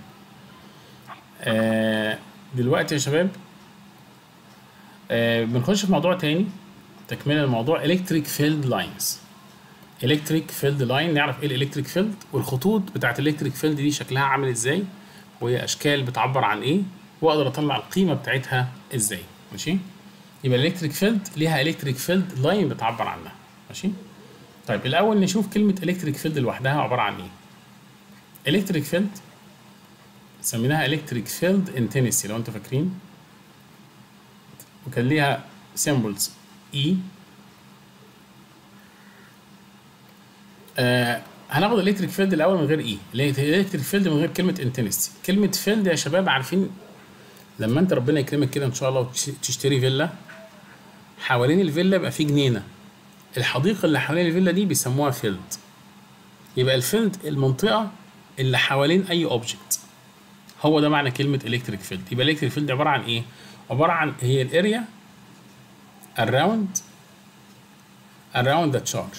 S1: آه دلوقتي يا شباب آه بنخش في موضوع تاني تكمله الموضوع الكتريك فيلد لاينز الكتريك فيلد لاين نعرف ايه الالكتريك فيلد والخطوط بتاعت الالكتريك فيلد دي شكلها عامل ازاي وهي اشكال بتعبر عن ايه واقدر اطلع القيمه بتاعتها ازاي ماشي يبقى الالكتريك فيلد ليها الكتريك فيلد لاين بتعبر عنها ماشي طيب الاول نشوف كلمه الكتريك فيلد لوحدها عباره عن ايه الكتريك فيلد سميناها الكتريك فيلد انتنسي لو انتوا فاكرين وكان ليها سيمبلز اي آه هناخد الكتريك فيلد الاول من غير اي الالكتريك فيلد من غير كلمه انتنستي كلمه فيلد يا شباب عارفين لما انت ربنا يكرمك كده ان شاء الله وتشتري فيلا حوالين الفيلا يبقى في جنينه الحديقه اللي حوالين الفيلا دي بيسموها فيلد يبقى الفيلد المنطقه اللي حوالين اي اوبجكت هو ده معنى كلمه الكتريك فيلد يبقى الكتريك فيلد عباره عن ايه عباره عن هي الاريا around around the charge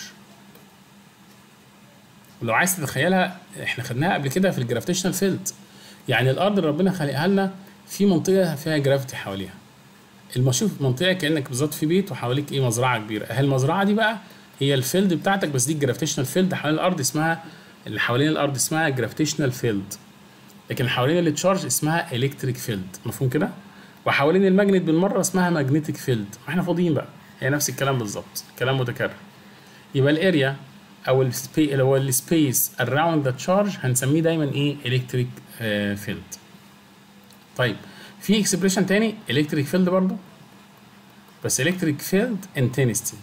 S1: ولو عايز تتخيلها احنا خدناها قبل كده في الجرافيتيشنال فيلد يعني الارض اللي ربنا خلقها لنا في منطقه فيها جرافيتي حواليها المشوف منطقه كانك بالظبط في بيت وحواليك ايه مزرعه كبيره اهي المزرعه دي بقى هي الفيلد بتاعتك بس دي الجرافيتيشنال فيلد حوالين الارض اسمها اللي حوالين الارض اسمها جرافيتيشنال فيلد لكن اللي حوالين التشارج اسمها الكتريك فيلد مفهوم كده وحوالين الماجنت بالمره اسمها ماجنتيك فيلد احنا فاضيين بقى هي نفس الكلام بالظبط كلام متكرر يبقى الاريا او السبي اللي هو السبيس around ذا تشارج هنسميه دايما ايه الكتريك فيلد طيب في اكسبريشن تاني الكتريك فيلد برضه بس الكتريك فيلد انتنستي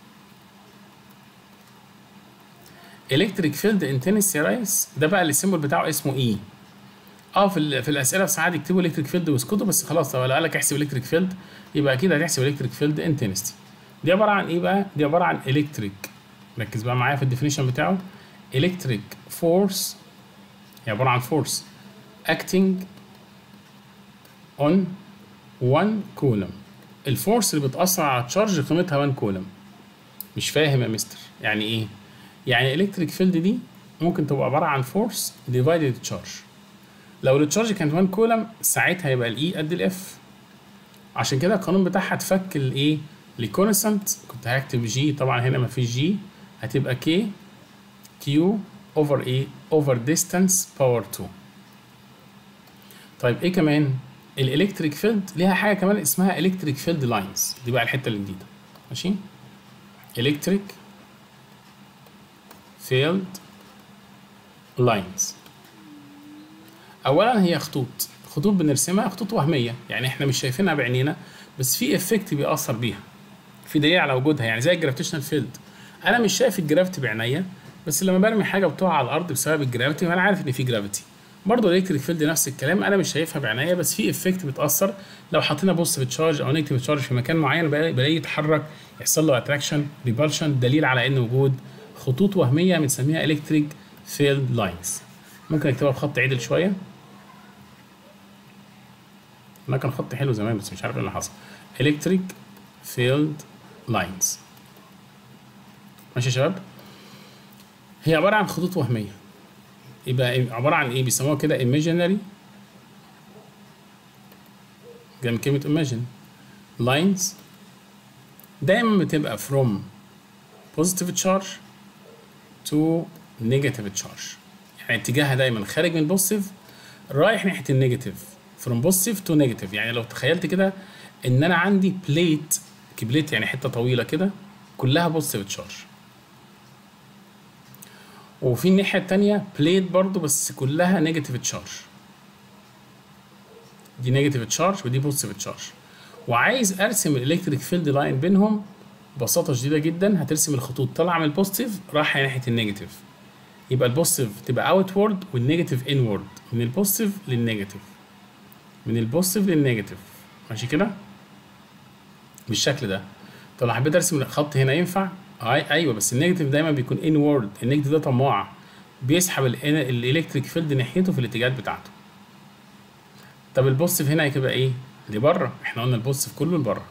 S1: الكتريك فيلد انتنستي يا ريس ده بقى السيمبل بتاعه اسمه اي اه في ال- في الاسئله ساعات يكتبوا الكتريك فيلد ويسكتوا بس خلاص لو قال لك احسب الكتريك فيلد يبقى اكيد هتحسب الكتريك فيلد انتنستي دي عباره عن ايه بقى دي عباره عن الكتريك ركز بقى معايا في الديفينيشن بتاعه الكتريك فورس هي عباره عن فورس acting on 1 كولوم الفورس اللي بتأثر على التشارج قيمتها 1 كولوم مش فاهم يا مستر يعني ايه يعني الكتريك فيلد دي ممكن تبقى عباره عن فورس ديفايدد تشارج لو التشارج كانت 1 كولوم ساعتها يبقى الاي قد الاف عشان كده القانون بتاعها تفك الايه الكونستانت كنت هكتب جي طبعا هنا مفيش جي هتبقى كي كيو اوفر ايه اوفر ديستانس باور 2 طيب ايه كمان الالكتريك فيلد ليها حاجه كمان اسمها الكتريك فيلد لاينز دي بقى الحته الجديده ماشي الكتريك فيلد لاينز اولا هي خطوط خطوط بنرسمها خطوط وهميه يعني احنا مش شايفينها بعينينا بس في افكت بيأثر بيها في دليل على وجودها يعني زي الجرافيتيشنال فيلد انا مش شايف الجرافيتي بعينيا بس لما برمي حاجه بتقع على الارض بسبب الجرافيتي فانا عارف ان في جرافيتي برضه الالكتريك فيلد نفس الكلام انا مش شايفها بعينيا بس في افكت بتاثر لو حطينا بوزيتيف تشارج او نيجاتيف تشارج في مكان معين بلاقي بلاقيه يتحرك يحصل له اتراكشن ريبالشن دليل على ان وجود خطوط وهميه بنسميها الكتريك فيلد لاينز ممكن اكتبها بخط عدل شويه انا كان خط حلو زمان بس مش عارف ايه اللي حصل الكتريك فيلد لاينز ماشي يا شباب هي عباره عن خطوط وهميه يبقى عباره عن ايه بيسموها كده imaginary جاي من كلمه imagine lines دايما بتبقى from positive charge to negative charge يعني اتجاهها دايما خارج من positive رايح ناحيه النيجاتيف from positive to negative يعني لو تخيلت كده ان انا عندي بليت كبليت يعني حته طويله كده كلها positive charge وفي الناحية التانية بليت برضو بس كلها نيجاتيف تشارج دي نيجاتيف تشارج ودي بوزيتيف تشارج وعايز ارسم الالكتريك فيلد لاين بينهم ببساطة شديدة جدا هترسم الخطوط طالعة من البوزيتيف رايحة ناحية النيجاتيف يبقى البوزيتيف تبقى اوتورد والنيجاتيف انورد من البوزيتيف للنيجاتيف من البوزيتيف للنيجاتيف ماشي كده بالشكل ده طب لو حبيت ارسم خط هنا ينفع اي ايوه بس النيجاتيف دايما بيكون انورد النيجاتيف ده طماع بيسحب الالكتريك فيلد ناحيته في الاتجاهات بتاعته طب البوزيتيف هنا هيبقى ايه لبره احنا قلنا البوزيتيف كله لبره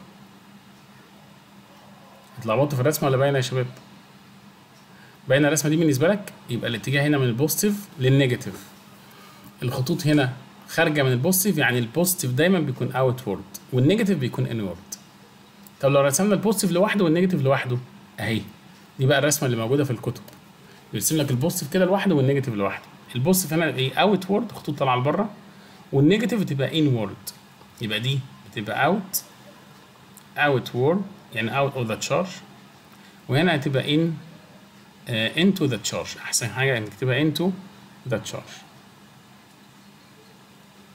S1: اتلخبطتوا في الرسمه ولا باينه يا شباب باينه الرسمه دي بالنسبه لك يبقى الاتجاه هنا من البوزيتيف للنيجاتيف الخطوط هنا خارجه من البوزيتيف يعني البوزيتيف دايما بيكون اوتورد والنيجاتيف بيكون انورد طب لو رسمنا البوزيتيف لوحده والنيجاتيف لوحده اهي دي بقى الرسمه اللي موجوده في الكتب بيرسم لك البوزيتيف كده لوحده والنيجاتيف لوحده البوزيتيف هنا ايه اوت وورد خطوط طالعه لبره والنيجاتيف تبقى ان وورد يبقى دي بتبقى اوت اوت وورد يعني اوت اوف ذا تشارج وهنا هتبقى ان انتو ذا تشارج احسن حاجه انك تبقى انتو ذا تشارج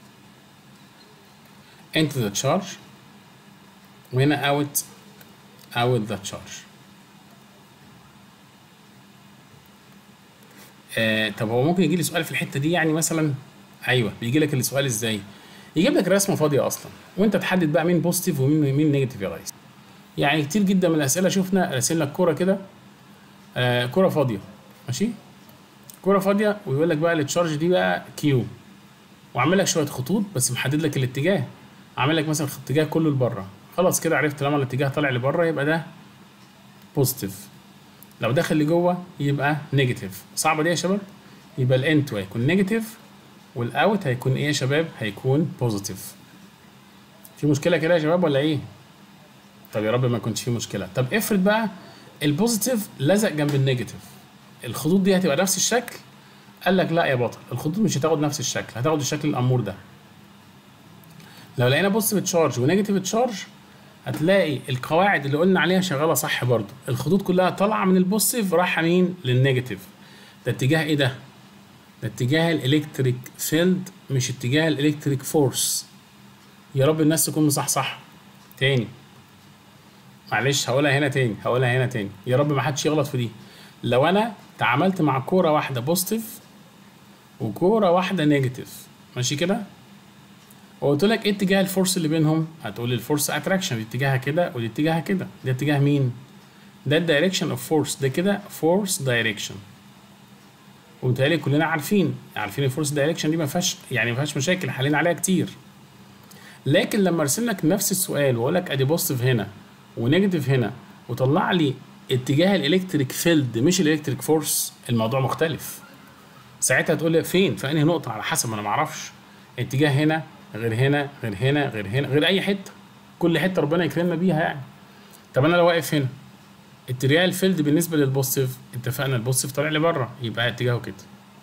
S1: into the charge وهنا out out the charge آه طب هو ممكن يجي لي سؤال في الحته دي يعني مثلا ايوه بيجي لك السؤال ازاي يجيب لك رسمه فاضيه اصلا وانت تحدد بقى مين بوزيتيف ومين مين نيجاتيف يا ريس يعني كتير جدا من الاسئله شفنا راسم لك كوره كده آه كوره فاضيه ماشي كوره فاضيه ويقول لك بقى التشارج دي بقى كيو وعامل لك شويه خطوط بس محدد لك الاتجاه عامل لك مثلا الاتجاه كله لبره خلاص كده عرفت لما الاتجاه طالع لبره يبقى ده بوزيتيف لو دخل لجوه يبقى نيجاتيف صعبه دي يا شباب يبقى الانت هيكون نيجاتيف والاوت هيكون ايه يا شباب هيكون بوزيتيف في مشكله كده يا شباب ولا ايه طب يا رب ما يكونش في مشكله طب افرض بقى البوزيتيف لزق جنب النيجاتيف الخطوط دي هتبقى نفس الشكل قال لك لا يا بطل الخطوط مش هتاخد نفس الشكل هتاخد الشكل الامور ده لو لقينا بوزيتيف تشارج ونيجاتيف تشارج هتلاقي القواعد اللي قلنا عليها شغاله صح برضو الخطوط كلها طالعه من البوزيتيف رايحه مين للنيجاتيف ده اتجاه ايه ده ده اتجاه الالكتريك فيلد مش اتجاه الالكتريك فورس يا رب الناس تكون مصحصح تاني معلش هقولها هنا تاني هقولها هنا تاني يا رب ما حدش يغلط في دي لو انا تعاملت مع كوره واحده بوزيتيف وكوره واحده نيجاتيف ماشي كده وقلت لك ايه اتجاه الفورس اللي بينهم هتقول لي الفورس اتراكشن دي اتجاهها كده ودي اتجاهها كده ده اتجاه مين ده الدايركشن اوف فورس ده كده فورس دايركشن وبالتالي كلنا عارفين عارفين الفورس دايركشن دي ما فيهاش يعني ما فيهاش مشاكل حلينا عليها كتير لكن لما ارسم لك نفس السؤال واقول لك ادي بوزيتيف هنا ونيجاتيف هنا وطلع لي اتجاه الالكتريك فيلد مش الالكتريك فورس الموضوع مختلف ساعتها تقول لي فين في انهي نقطه على حسب انا ما اعرفش اتجاه هنا غير هنا غير هنا غير هنا غير اي حته كل حته ربنا يكرمنا بيها يعني طب انا لو واقف هنا اتجاه الفيلد بالنسبه للبوزيتيف اتفقنا البوزيتيف طالع لبره يبقى اتجاهه كده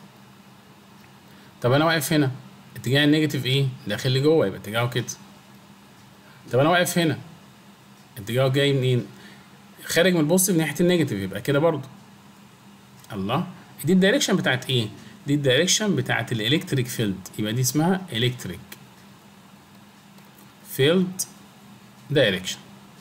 S1: طب انا واقف هنا اتجاه النيجاتيف ايه داخل لجوه يبقى اتجاهه كده طب انا واقف هنا اتجاهه جاي منين خارج من البوزيتيف ناحيه النيجاتيف يبقى كده برضو الله دي الدايركشن بتاعت ايه دي الدايركشن بتاعت الالكتريك فيلد يبقى دي اسمها الكتريك فيلد دايركشن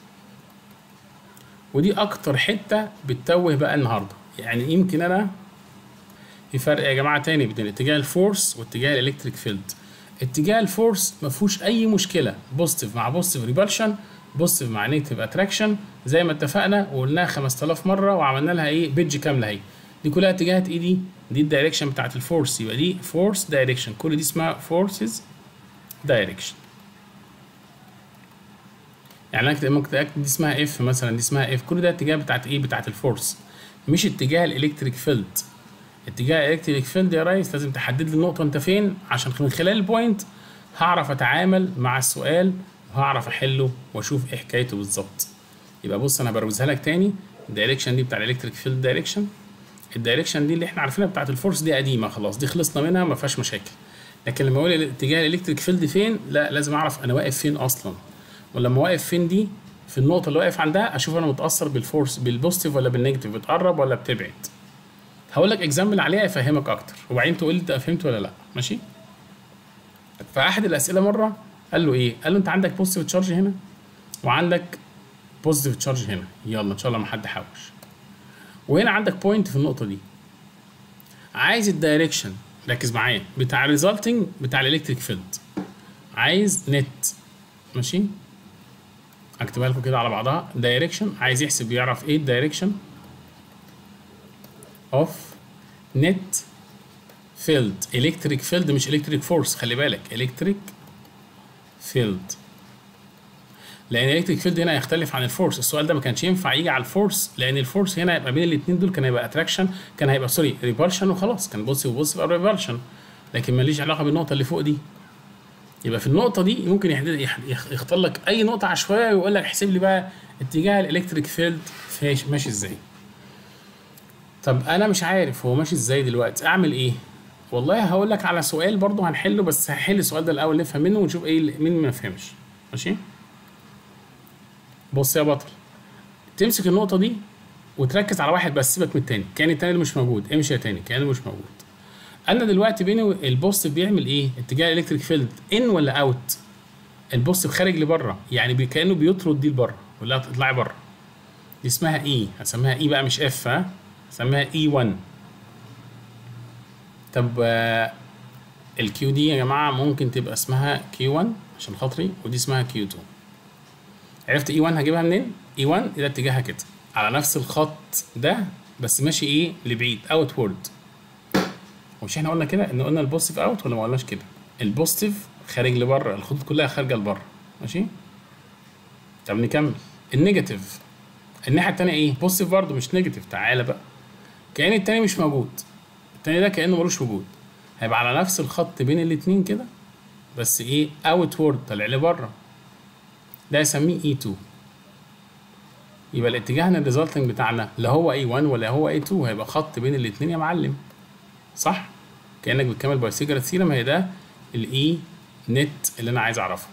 S1: ودي اكتر حته بتتوه بقى النهارده يعني يمكن انا في فرق يا جماعه تاني بين اتجاه الفورس واتجاه الالكتريك فيلد اتجاه الفورس ما فيهوش اي مشكله بوزيتيف مع بوزيتيف ريبالشن بوزيتيف مع نيجاتيف اتراكشن زي ما اتفقنا وقلناها 5000 مره وعملنا لها ايه بيدج كامله اهي دي كلها اتجاهات ايه دي دي الدايركشن بتاعت الفورس يبقى دي فورس دايركشن كل دي اسمها فورسز دايركشن يعني انا ممكن اكتب دي اسمها اف مثلا دي اسمها اف كل ده اتجاه بتاعت ايه بتاعت الفورس مش اتجاه الالكتريك فيلد اتجاه الالكتريك فيلد يا ريس لازم تحدد لي النقطه انت فين عشان من خلال البوينت هعرف اتعامل مع السؤال وهعرف احله واشوف ايه حكايته بالظبط يبقى بص انا بروزها لك تاني الدايركشن دي بتاع الالكتريك فيلد دايركشن الدايركشن دي اللي احنا عارفينها بتاعت الفورس دي قديمه خلاص دي خلصنا منها ما فيهاش مشاكل لكن لما اقول اتجاه الالكتريك فيلد فين لا لازم اعرف انا واقف فين اصلا ولما واقف فين دي في النقطه اللي واقف عندها اشوف انا متاثر بالفورس بالبوزيتيف ولا بالنيجاتيف بتقرب ولا بتبعد هقول لك اكزامبل عليها يفهمك اكتر وبعدين تقول لي انت فهمت ولا لا ماشي فاحد الاسئله مره قال له ايه قال له انت عندك بوزيتيف تشارج هنا وعندك بوزيتيف تشارج هنا يلا ان شاء الله ما حد حوش وهنا عندك بوينت في النقطه دي عايز الدايركشن ركز معايا بتاع الريزلتنج بتاع الالكتريك فيلد عايز نت ماشي اكتبها لكم كده على بعضها دايركشن عايز يحسب يعرف ايه الدايركشن اوف نت فيلد الكتريك فيلد مش الكتريك فورس خلي بالك الكتريك فيلد لان الالكتريك فيلد هنا يختلف عن الفورس السؤال ده ما كانش ينفع يجي على الفورس لان الفورس هنا يبقى بين الاثنين دول كان هيبقى اتراكشن كان هيبقى سوري ريبالشن وخلاص كان بص وبص يبقى ريبالشن لكن ماليش علاقه بالنقطه اللي فوق دي يبقى في النقطه دي ممكن يحدد يختار لك اي نقطه عشوائيه ويقول لك احسب لي بقى اتجاه الالكتريك فيلد ماشي ازاي طب انا مش عارف هو ماشي ازاي دلوقتي اعمل ايه والله هقول لك على سؤال برضه هنحله بس هحل السؤال ده الاول نفهم منه ونشوف ايه مين ما فهمش ماشي بص يا بطل تمسك النقطه دي وتركز على واحد بس سيبك من التاني كان التاني اللي مش موجود امشي يا تاني كان مش موجود انا دلوقتي بيني البوست بيعمل ايه اتجاه الالكتريك فيلد ان ولا اوت البوست خارج لبره يعني بي كانه بيطرد دي لبره ولا اطلعي بره دي اسمها اي هسميها اي بقى مش اف ها هسميها اي 1 طب آه، الكيو دي يا جماعه ممكن تبقى اسمها كيو 1 عشان خاطري ودي اسمها كيو 2 عرفت اي 1 هجيبها منين اي 1 ده اتجاهها كده على نفس الخط ده بس ماشي ايه لبعيد اوت وورد ومش احنا قلنا كده ان قلنا البوزيتيف اوت ولا ما قلناش كده البوزيتيف خارج لبره الخطوط كلها خارجه لبره ماشي طب نكمل النيجاتيف الناحيه التانيه ايه بوزيتيف برضه مش نيجاتيف تعالى بقى كأن التاني مش موجود التاني ده كأنه ملوش وجود هيبقى على نفس الخط بين الاتنين كده بس ايه اوت وورد طالع لبره ده يسميه اي 2 يبقى الاتجاهنا الريزلتنج بتاعنا لا هو اي 1 ولا هو اي 2 هيبقى خط بين الاتنين يا معلم صح كانك بتكمل بايسيجر ثيرم هي ده الاي نت اللي انا عايز اعرفه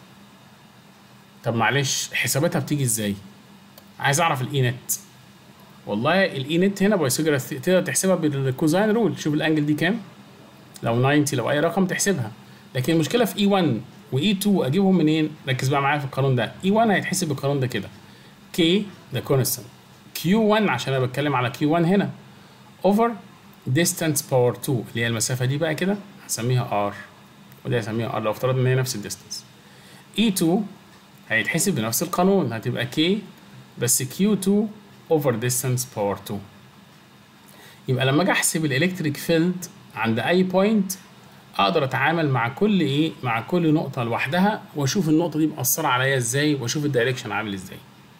S1: طب معلش حساباتها بتيجي ازاي عايز اعرف الاي نت والله الاي نت هنا بايسيجر تقدر تحسبها بالكوزاين رول شوف الانجل دي كام لو 90 لو اي رقم تحسبها لكن المشكله في اي 1 واي 2 اجيبهم منين ركز بقى معايا في القانون ده اي 1 هيتحسب بالقانون ده كده كي ده كونستنت كيو 1 عشان انا بتكلم على كيو 1 هنا اوفر distance باور 2 اللي هي المسافه دي بقى كده هسميها ار وده هسميها ار لو افترضنا ان هي نفس الديستانس اي 2 هيتحسب بنفس القانون هتبقى كي بس كيو 2 اوفر distance باور 2 يبقى لما اجي احسب الالكتريك فيلد عند اي بوينت اقدر اتعامل مع كل ايه مع كل نقطه لوحدها واشوف النقطه دي مأثره عليا ازاي واشوف الدايركشن عامل ازاي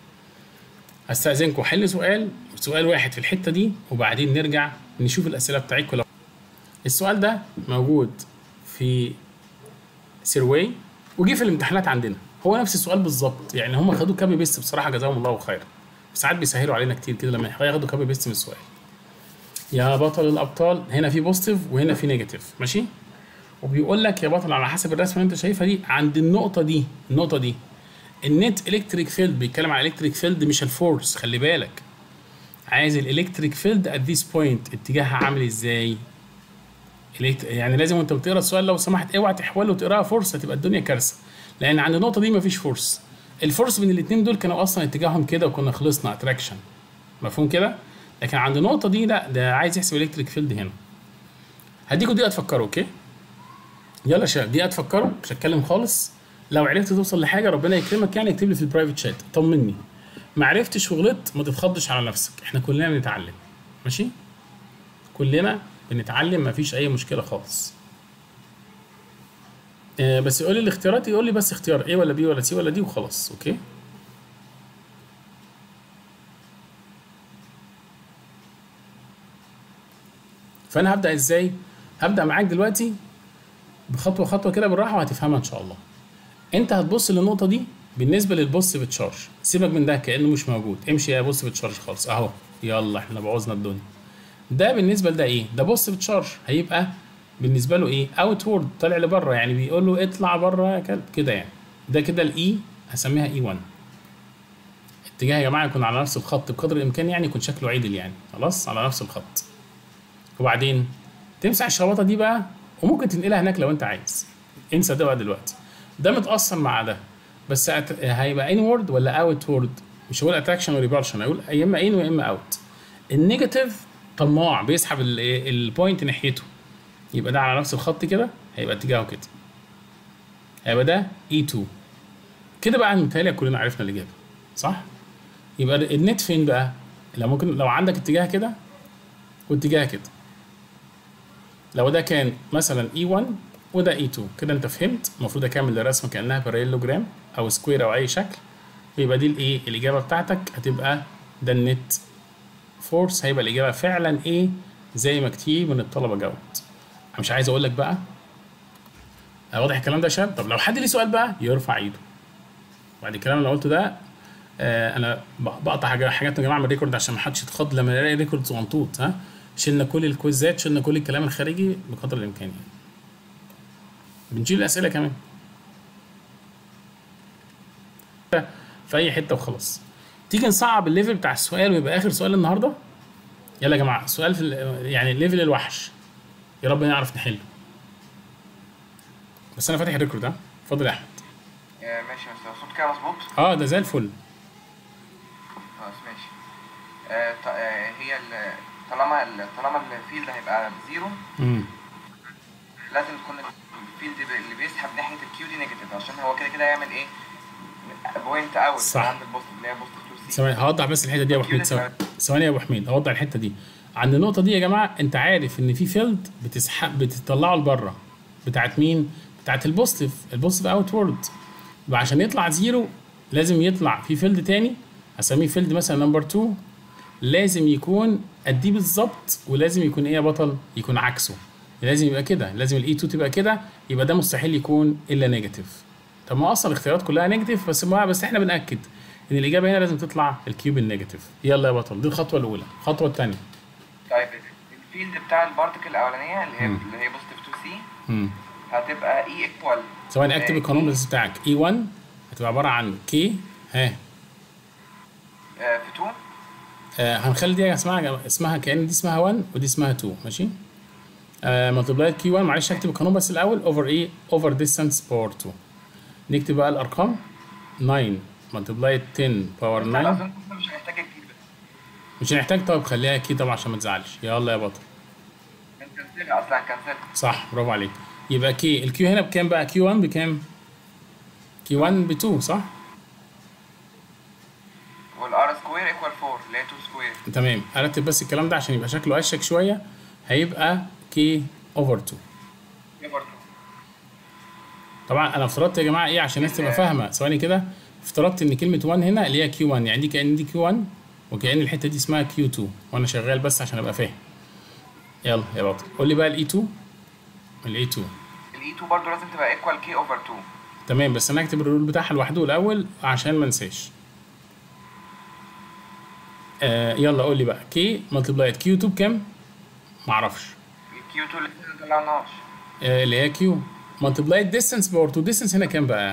S1: هستأذنكم حل سؤال سؤال واحد في الحته دي وبعدين نرجع نشوف الاسئله بتاعتكم لو السؤال ده موجود في سيرواي وجه في الامتحانات عندنا هو نفس السؤال بالظبط يعني هم خدوه كابي بيست بصراحه جزاهم الله خيرا ساعات بيسهلوا علينا كتير كده لما ياخدوا كابي بيست من السؤال يا بطل الابطال هنا في بوزيتيف وهنا في نيجاتيف ماشي وبيقول لك يا بطل على حسب الرسمه اللي انت شايفها دي عند النقطه دي النقطه دي النت الكتريك فيلد بيتكلم على الكتريك فيلد مش الفورس خلي بالك عايز الالكتريك فيلد ات ذيس بوينت اتجاهها عامل ازاي الكت- يعني لازم وانت بتقرا السؤال لو سمحت اوعى تحوله وتقراها فورس هتبقى الدنيا كارثه لان عند النقطه دي مفيش فورس الفورس بين الاثنين دول كانوا اصلا اتجاههم كده وكنا خلصنا اتراكشن مفهوم كده لكن عند النقطه دي لا ده عايز يحسب الكتريك فيلد هنا هديكوا دقيقه تفكروا اوكي يلا يا شباب دقيقه تفكروا مش هتكلم خالص لو عرفت توصل لحاجه ربنا يكرمك يعني اكتب لي في البرايفت شات طمني ما عرفتش وغلطت ما تتخضش على نفسك احنا كلنا بنتعلم ماشي كلنا بنتعلم مفيش اي مشكله خالص آه بس يقول لي الاختيارات يقول لي بس اختيار ايه ولا بي ولا سي ولا دي وخلاص اوكي فانا هبدا ازاي هبدا معاك دلوقتي بخطوه خطوه كده بالراحه وهتفهمها ان شاء الله انت هتبص للنقطه دي بالنسبه للبوزيتيف تشارج سيبك من ده كانه مش موجود امشي يا بوزيتيف تشارج خالص اهو يلا احنا بوظنا الدنيا ده بالنسبه لده ايه ده بوزيتيف تشارج هيبقى بالنسبه له ايه اوت وورد طالع لبره يعني بيقول له اطلع بره يا كلب كده يعني ده كده الاي هسميها اي 1 اتجاه يا جماعه يكون على نفس الخط بقدر الامكان يعني يكون شكله عدل يعني خلاص على نفس الخط وبعدين تمسح الشربطه دي بقى وممكن تنقلها هناك لو انت عايز انسى ده بقى دلوقتي ده متاثر مع ده بس هت- هيبقى انورد ولا اوت وورد مش هقول اتراكشن وريبالشن هيقول يا اما ان ويا اما اوت النيجاتيف طماع بيسحب ال- البوينت ناحيته يبقى ده على نفس الخط كده هيبقى اتجاهه كده هيبقى ده اي 2 كده بقى متهيألي كلنا عرفنا الاجابه صح يبقى النت فين بقى لو ممكن لو عندك اتجاه كده واتجاه كده لو ده كان مثلا اي 1 وده اي 2 كده انت فهمت المفروض اكمل الرسمه كانها باراليلوجرام او سكوير او اي شكل ويبقى دي الايه الاجابه بتاعتك هتبقى ده النت فورس هيبقى الاجابه فعلا ايه زي ما كتير من الطلبه جاوبت انا مش عايز اقول لك بقى آه، واضح الكلام ده يا شباب طب لو حد ليه سؤال بقى يرفع ايده بعد الكلام اللي أنا قلته ده آه انا ب- بقطع حاجة- حاجات يا جماعه من الريكورد عشان ما حدش يتخض لما يلاقي ريكورد صغنطوط ها شلنا كل الكويزات شلنا كل الكلام الخارجي بقدر الامكان يعني بنشيل الاسئله كمان في اي حته وخلاص تيجي نصعب الليفل بتاع السؤال ويبقى اخر سؤال النهارده يلا يا جماعه سؤال في ال- يعني ليفل الوحش يا رب نعرف نحله بس انا فاتح الريكورد ها اتفضل يا احمد
S4: آه، ماشي يا مستر الصوت كده مظبوط
S1: اه ده زي الفل
S4: خلاص ماشي
S3: آه، ط- آه، هي ال- طالما ال- طالما الفيلد هيبقى بزيرو
S1: امم
S3: لازم تكون الفيلد اللي بيسحب ناحيه الكيو دي نيجاتيف عشان هو كده كده هيعمل ايه بوينت اوت
S1: صح.
S3: عند البوست اللي هي بوست 2 سي
S1: ثواني هوضح بس الحته دي يا ابو حميد ثواني ثواني يا ابو حميد هوضح الحته دي عند النقطه دي يا جماعه انت عارف ان في فيلد بتسحب بتطلعه لبره بتاعت مين بتاعت البوزيتيف البوزيتيف اوت وورد يبقى عشان يطلع زيرو لازم يطلع في فيلد تاني هسميه فيلد مثلا نمبر 2 لازم يكون قديه بالظبط ولازم يكون ايه يا بطل يكون عكسه لازم يبقى كده لازم الاي 2 تبقى كده يبقى ده مستحيل يكون الا نيجاتيف طب ما اصلا الاختيارات كلها نيجاتيف بس ما بس احنا بناكد ان الاجابه هنا لازم تطلع الكيوب النيجاتيف يلا يا بطل دي الخطوه الاولى الخطوه الثانيه
S3: طيب الفيلد بتاع البارتكل الاولانيه اللي هي اللي هي بوزيتيف 2 سي
S1: امم
S3: هتبقى اي ايكوال
S1: ثواني اكتب القانون بس بتاعك اي 1 هتبقى عباره عن كي ها
S3: في 2
S1: آه هنخلي دي اسمها اسمها كأن دي اسمها 1 ودي اسمها 2 ماشي آه ملتبلايد كي 1 معلش هكتب القانون بس الاول اوفر ايه اوفر ديستانس باور 2 نكتب بقى الارقام 9 ملتبلايد 10 باور 9
S3: اظن كده مش هنحتاج الكيو ده
S1: مش هنحتاج طب خليها كي طبعا عشان ما تزعلش يلا يا بطل
S3: هنكنسلها اصلا هنكنسلها
S1: صح برافو عليك يبقى كي الكيو هنا بكام بقى كيو 1 بكام كيو 1 ب 2 صح
S3: والار سكوير ايكوال 4 اللي هي 2 سكوير
S1: تمام ارتب بس الكلام ده عشان يبقى شكله اشيك شويه هيبقى كي اوفر 2
S3: ايكوال 2
S1: طبعا انا افترضت يا جماعه ايه عشان الناس تبقى فاهمه ثواني كده افترضت ان كلمه 1 هنا اللي هي كيو 1 يعني دي كان دي كيو 1 وكان الحته دي اسمها كيو 2 وانا شغال بس عشان ابقى فاهم يلا يا بطل قول لي بقى الاي 2 الاي 2
S3: الاي 2 برضه لازم تبقى ايكوال كي اوفر 2
S1: تمام بس انا هكتب الرول بتاعها لوحده الاول عشان ما انساش آه يلا قول لي بقى كي ملتبلايد كيو 2 بكام معرفش
S3: الكيو 2 اللي لسه ما طلعناش
S1: آه اللي هي كيو ملتبلايد ديستانس باور 2 ديستانس هنا كام بقى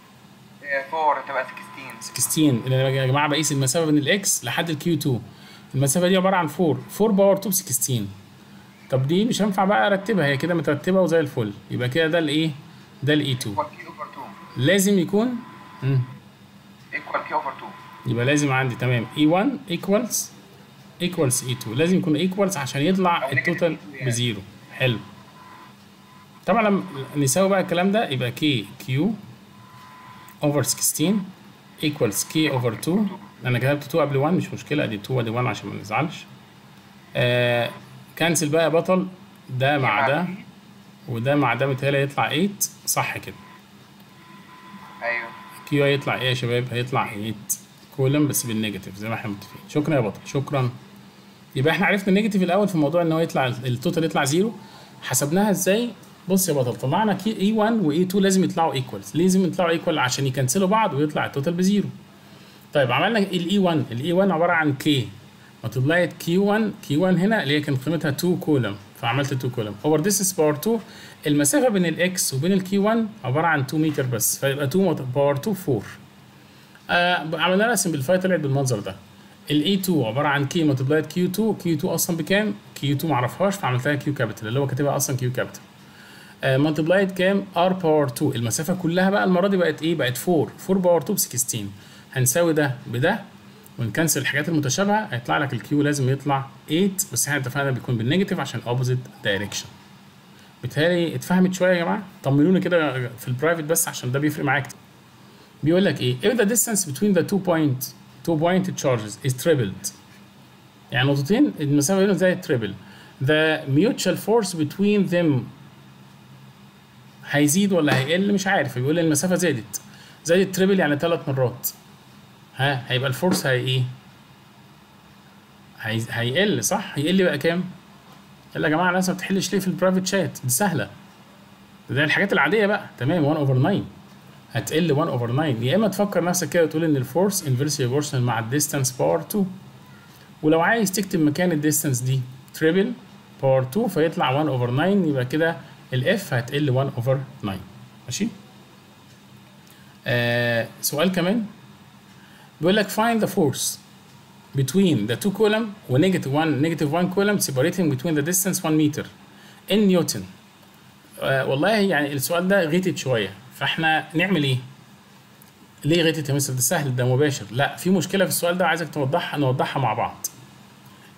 S3: 4 تبقى 16
S1: 16 اللي انا يا جماعه بقيس المسافه بين الاكس لحد الكيو 2 المسافه دي عباره عن 4 4 باور 2 ب 16 طب دي مش هينفع بقى ارتبها هي كده مترتبه وزي الفل يبقى كده ده الايه ده الاي 2
S3: ايكوال كي اوفر 2
S1: لازم يكون مم.
S3: ايكوال كي اوفر 2
S1: يبقى لازم عندي تمام اي 1 ايكوالز ايكوالز اي 2 لازم يكون ايكوالز عشان يطلع
S3: أو negative
S1: التوتال
S3: E2 يعني.
S1: بزيرو حلو طبعا لما نساوي بقى الكلام ده يبقى كي كيو اوفر 16 ايكوالز كي اوفر 2 انا كتبت 2 قبل 1 مش مشكله ادي 2 ادي 1 عشان ما نزعلش آه كانسل بقى يا بطل ده مع ده وده مع ده متهيألي هيطلع 8 صح كده
S3: ايوه
S1: كيو هيطلع ايه يا شباب هيطلع 8 كولم بس بالنيجاتيف زي ما احنا متفقين شكرا يا بطل شكرا يبقى احنا عرفنا النيجاتيف الاول في موضوع ان هو يطلع التوتال يطلع زيرو حسبناها ازاي بص يا بطل طلعنا كي اي 1 واي 2 لازم يطلعوا ايكوالز لازم يطلعوا ايكوال عشان يكنسلوا بعض ويطلع التوتال بزيرو طيب عملنا الاي 1 الاي 1 عباره عن كي ملتبلايد كيو 1 كيو 1 هنا اللي هي كان قيمتها 2 كولم فعملت 2 كولم اوفر ديستنس باور 2 المسافه بين الاكس وبين الكيو 1 عباره عن 2 متر بس فيبقى 2 باور 2 4 آه عملنا لها سمبليفاي طلعت بالمنظر ده الاي 2 عباره عن كي ملتبلايد كيو 2 كيو 2 اصلا بكام؟ كيو 2 معرفهاش فعملتها كيو كابيتال اللي هو كاتبها اصلا كيو كابيتال ملتبلايد كام؟ ار باور 2 المسافه كلها بقى المره دي بقت ايه؟ بقت 4 4 باور 2 ب 16 هنساوي ده بده ونكنسل الحاجات المتشابهه هيطلع لك الكيو لازم يطلع 8 بس احنا اتفقنا بيكون بالنيجاتيف عشان اوبوزيت دايركشن بالتالي اتفهمت شويه يا جماعه طمنوني كده في البرايفت بس عشان ده بيفرق معاك كتير. بيقول لك ايه if the distance between the two point two point charges is tripled يعني نقطتين المسافه بينهم زي التريبل the mutual force between them هيزيد ولا هيقل مش عارف بيقول لي المسافه زادت زادت تريبل يعني ثلاث مرات ها هيبقى الفورس هي ايه هي... هيقل صح هيقل بقى كام يلا يا جماعه الناس ما بتحلش ليه في البرايفت شات دي سهله ده الحاجات العاديه بقى تمام 1 اوفر 9 هتقل 1 اوفر 9 يا اما تفكر نفسك كده وتقول ان الفورس انفرسلي بروبورشنال مع الديستانس باور 2 ولو عايز تكتب مكان الديستانس دي تريبل باور 2 فيطلع 1 اوفر 9 يبقى كده الاف هتقل 1 اوفر 9 ماشي آه سؤال كمان بيقول لك find the force between the two column و negative 1 negative 1 column separating between the distance 1 meter in نيوتن آه والله يعني السؤال ده غيتت شويه فاحنا نعمل ايه؟ ليه غيتت يا مستر ده سهل ده مباشر لا في مشكله في السؤال ده عايزك توضحها نوضحها مع بعض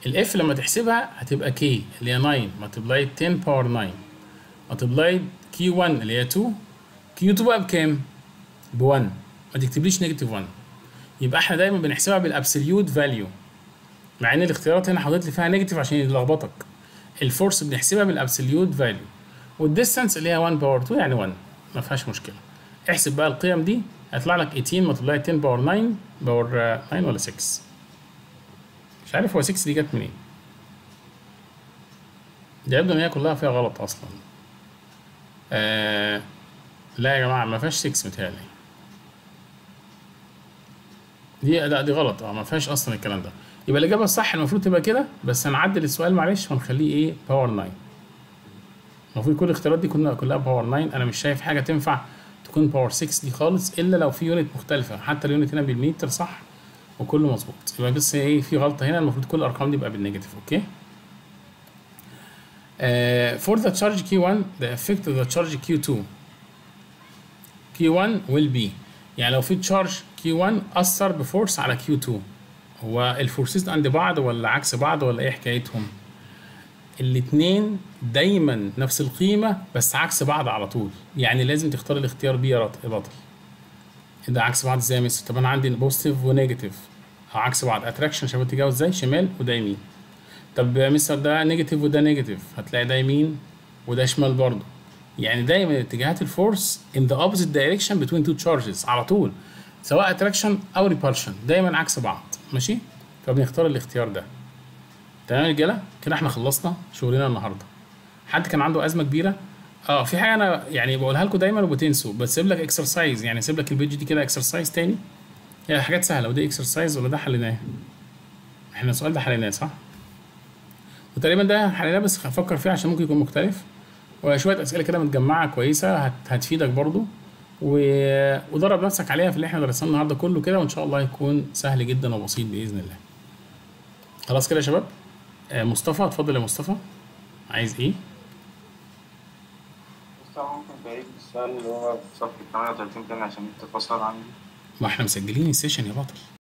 S1: الاف لما تحسبها هتبقى كي اللي هي 9 ملتبلاي 10 باور 9 ملتبلاي كيو 1 اللي هي 2 كيو 2 بقى بكام؟ ب 1 ما تكتبليش نيجاتيف 1 يبقى احنا دايما بنحسبها بالابسوليوت فاليو مع ان الاختيارات هنا حاطط لي فيها نيجاتيف عشان يلخبطك الفورس بنحسبها بالابسوليوت فاليو والديستانس اللي هي 1 باور 2 يعني 1 ما فيهاش مشكله احسب بقى القيم دي هيطلع لك 18 ملتبلاي 10 باور 9 باور 9 ولا 6 مش عارف هو 6 دي جت منين دي يبدو ان هي كلها فيها غلط اصلا آه لا يا جماعه ما فيهاش 6 متهيألي دي لا دي غلط اه ما فيهاش اصلا الكلام ده يبقى الاجابه الصح المفروض تبقى كده بس هنعدل السؤال معلش ونخليه ايه باور 9 المفروض كل الاختيارات دي كلها كلها باور 9 انا مش شايف حاجه تنفع تكون باور 6 دي خالص الا لو في يونت مختلفه حتى اليونت هنا بالمتر صح وكله مظبوط يبقى بس ايه في غلطه هنا المفروض كل الارقام دي يبقى بالنيجاتيف اوكي Uh, for the charge Q1 the effect of the charge Q2 Q1 will be يعني لو في تشارج Q1 أثر بفورس على Q2 هو الفورسز عند بعض ولا عكس بعض ولا ايه حكايتهم؟ الاتنين دايما نفس القيمة بس عكس بعض على طول يعني لازم تختار الاختيار بي يا بطل ده عكس بعض ازاي يا مستر طب انا عندي بوزيتيف ونيجاتيف عكس بعض اتراكشن شايف اتجاهه ازاي شمال وده يمين طب يا مستر ده نيجاتيف وده نيجاتيف هتلاقي ده يمين وده شمال برضه يعني دايما اتجاهات الفورس in the opposite direction between two charges على طول سواء اتراكشن او ريبالشن دايما عكس بعض ماشي فبنختار الاختيار ده تمام يا رجاله كده احنا خلصنا شغلنا النهارده حد كان عنده ازمه كبيره اه في حاجه انا يعني بقولها لكم دايما وبتنسوا بس سيب لك اكسرسايز يعني سيب لك البيج دي كده اكسرسايز تاني هي حاجات سهله ودي اكسرسايز ولا ده حليناه احنا السؤال ده حليناه صح وتقريبا ده حليناه بس هفكر فيه عشان ممكن يكون مختلف وشويه اسئله كده متجمعه كويسه هت... هتفيدك برضو و... ودرب نفسك عليها في اللي احنا درسناه النهارده كله كده وان شاء الله يكون سهل جدا وبسيط باذن الله خلاص كده يا شباب آه مصطفى اتفضل يا مصطفى عايز ايه
S4: بس هو ممكن تعيد السؤال اللي هو في صفحة 38 تاني عشان تفصل عندي
S1: ما احنا مسجلين السيشن يا بطل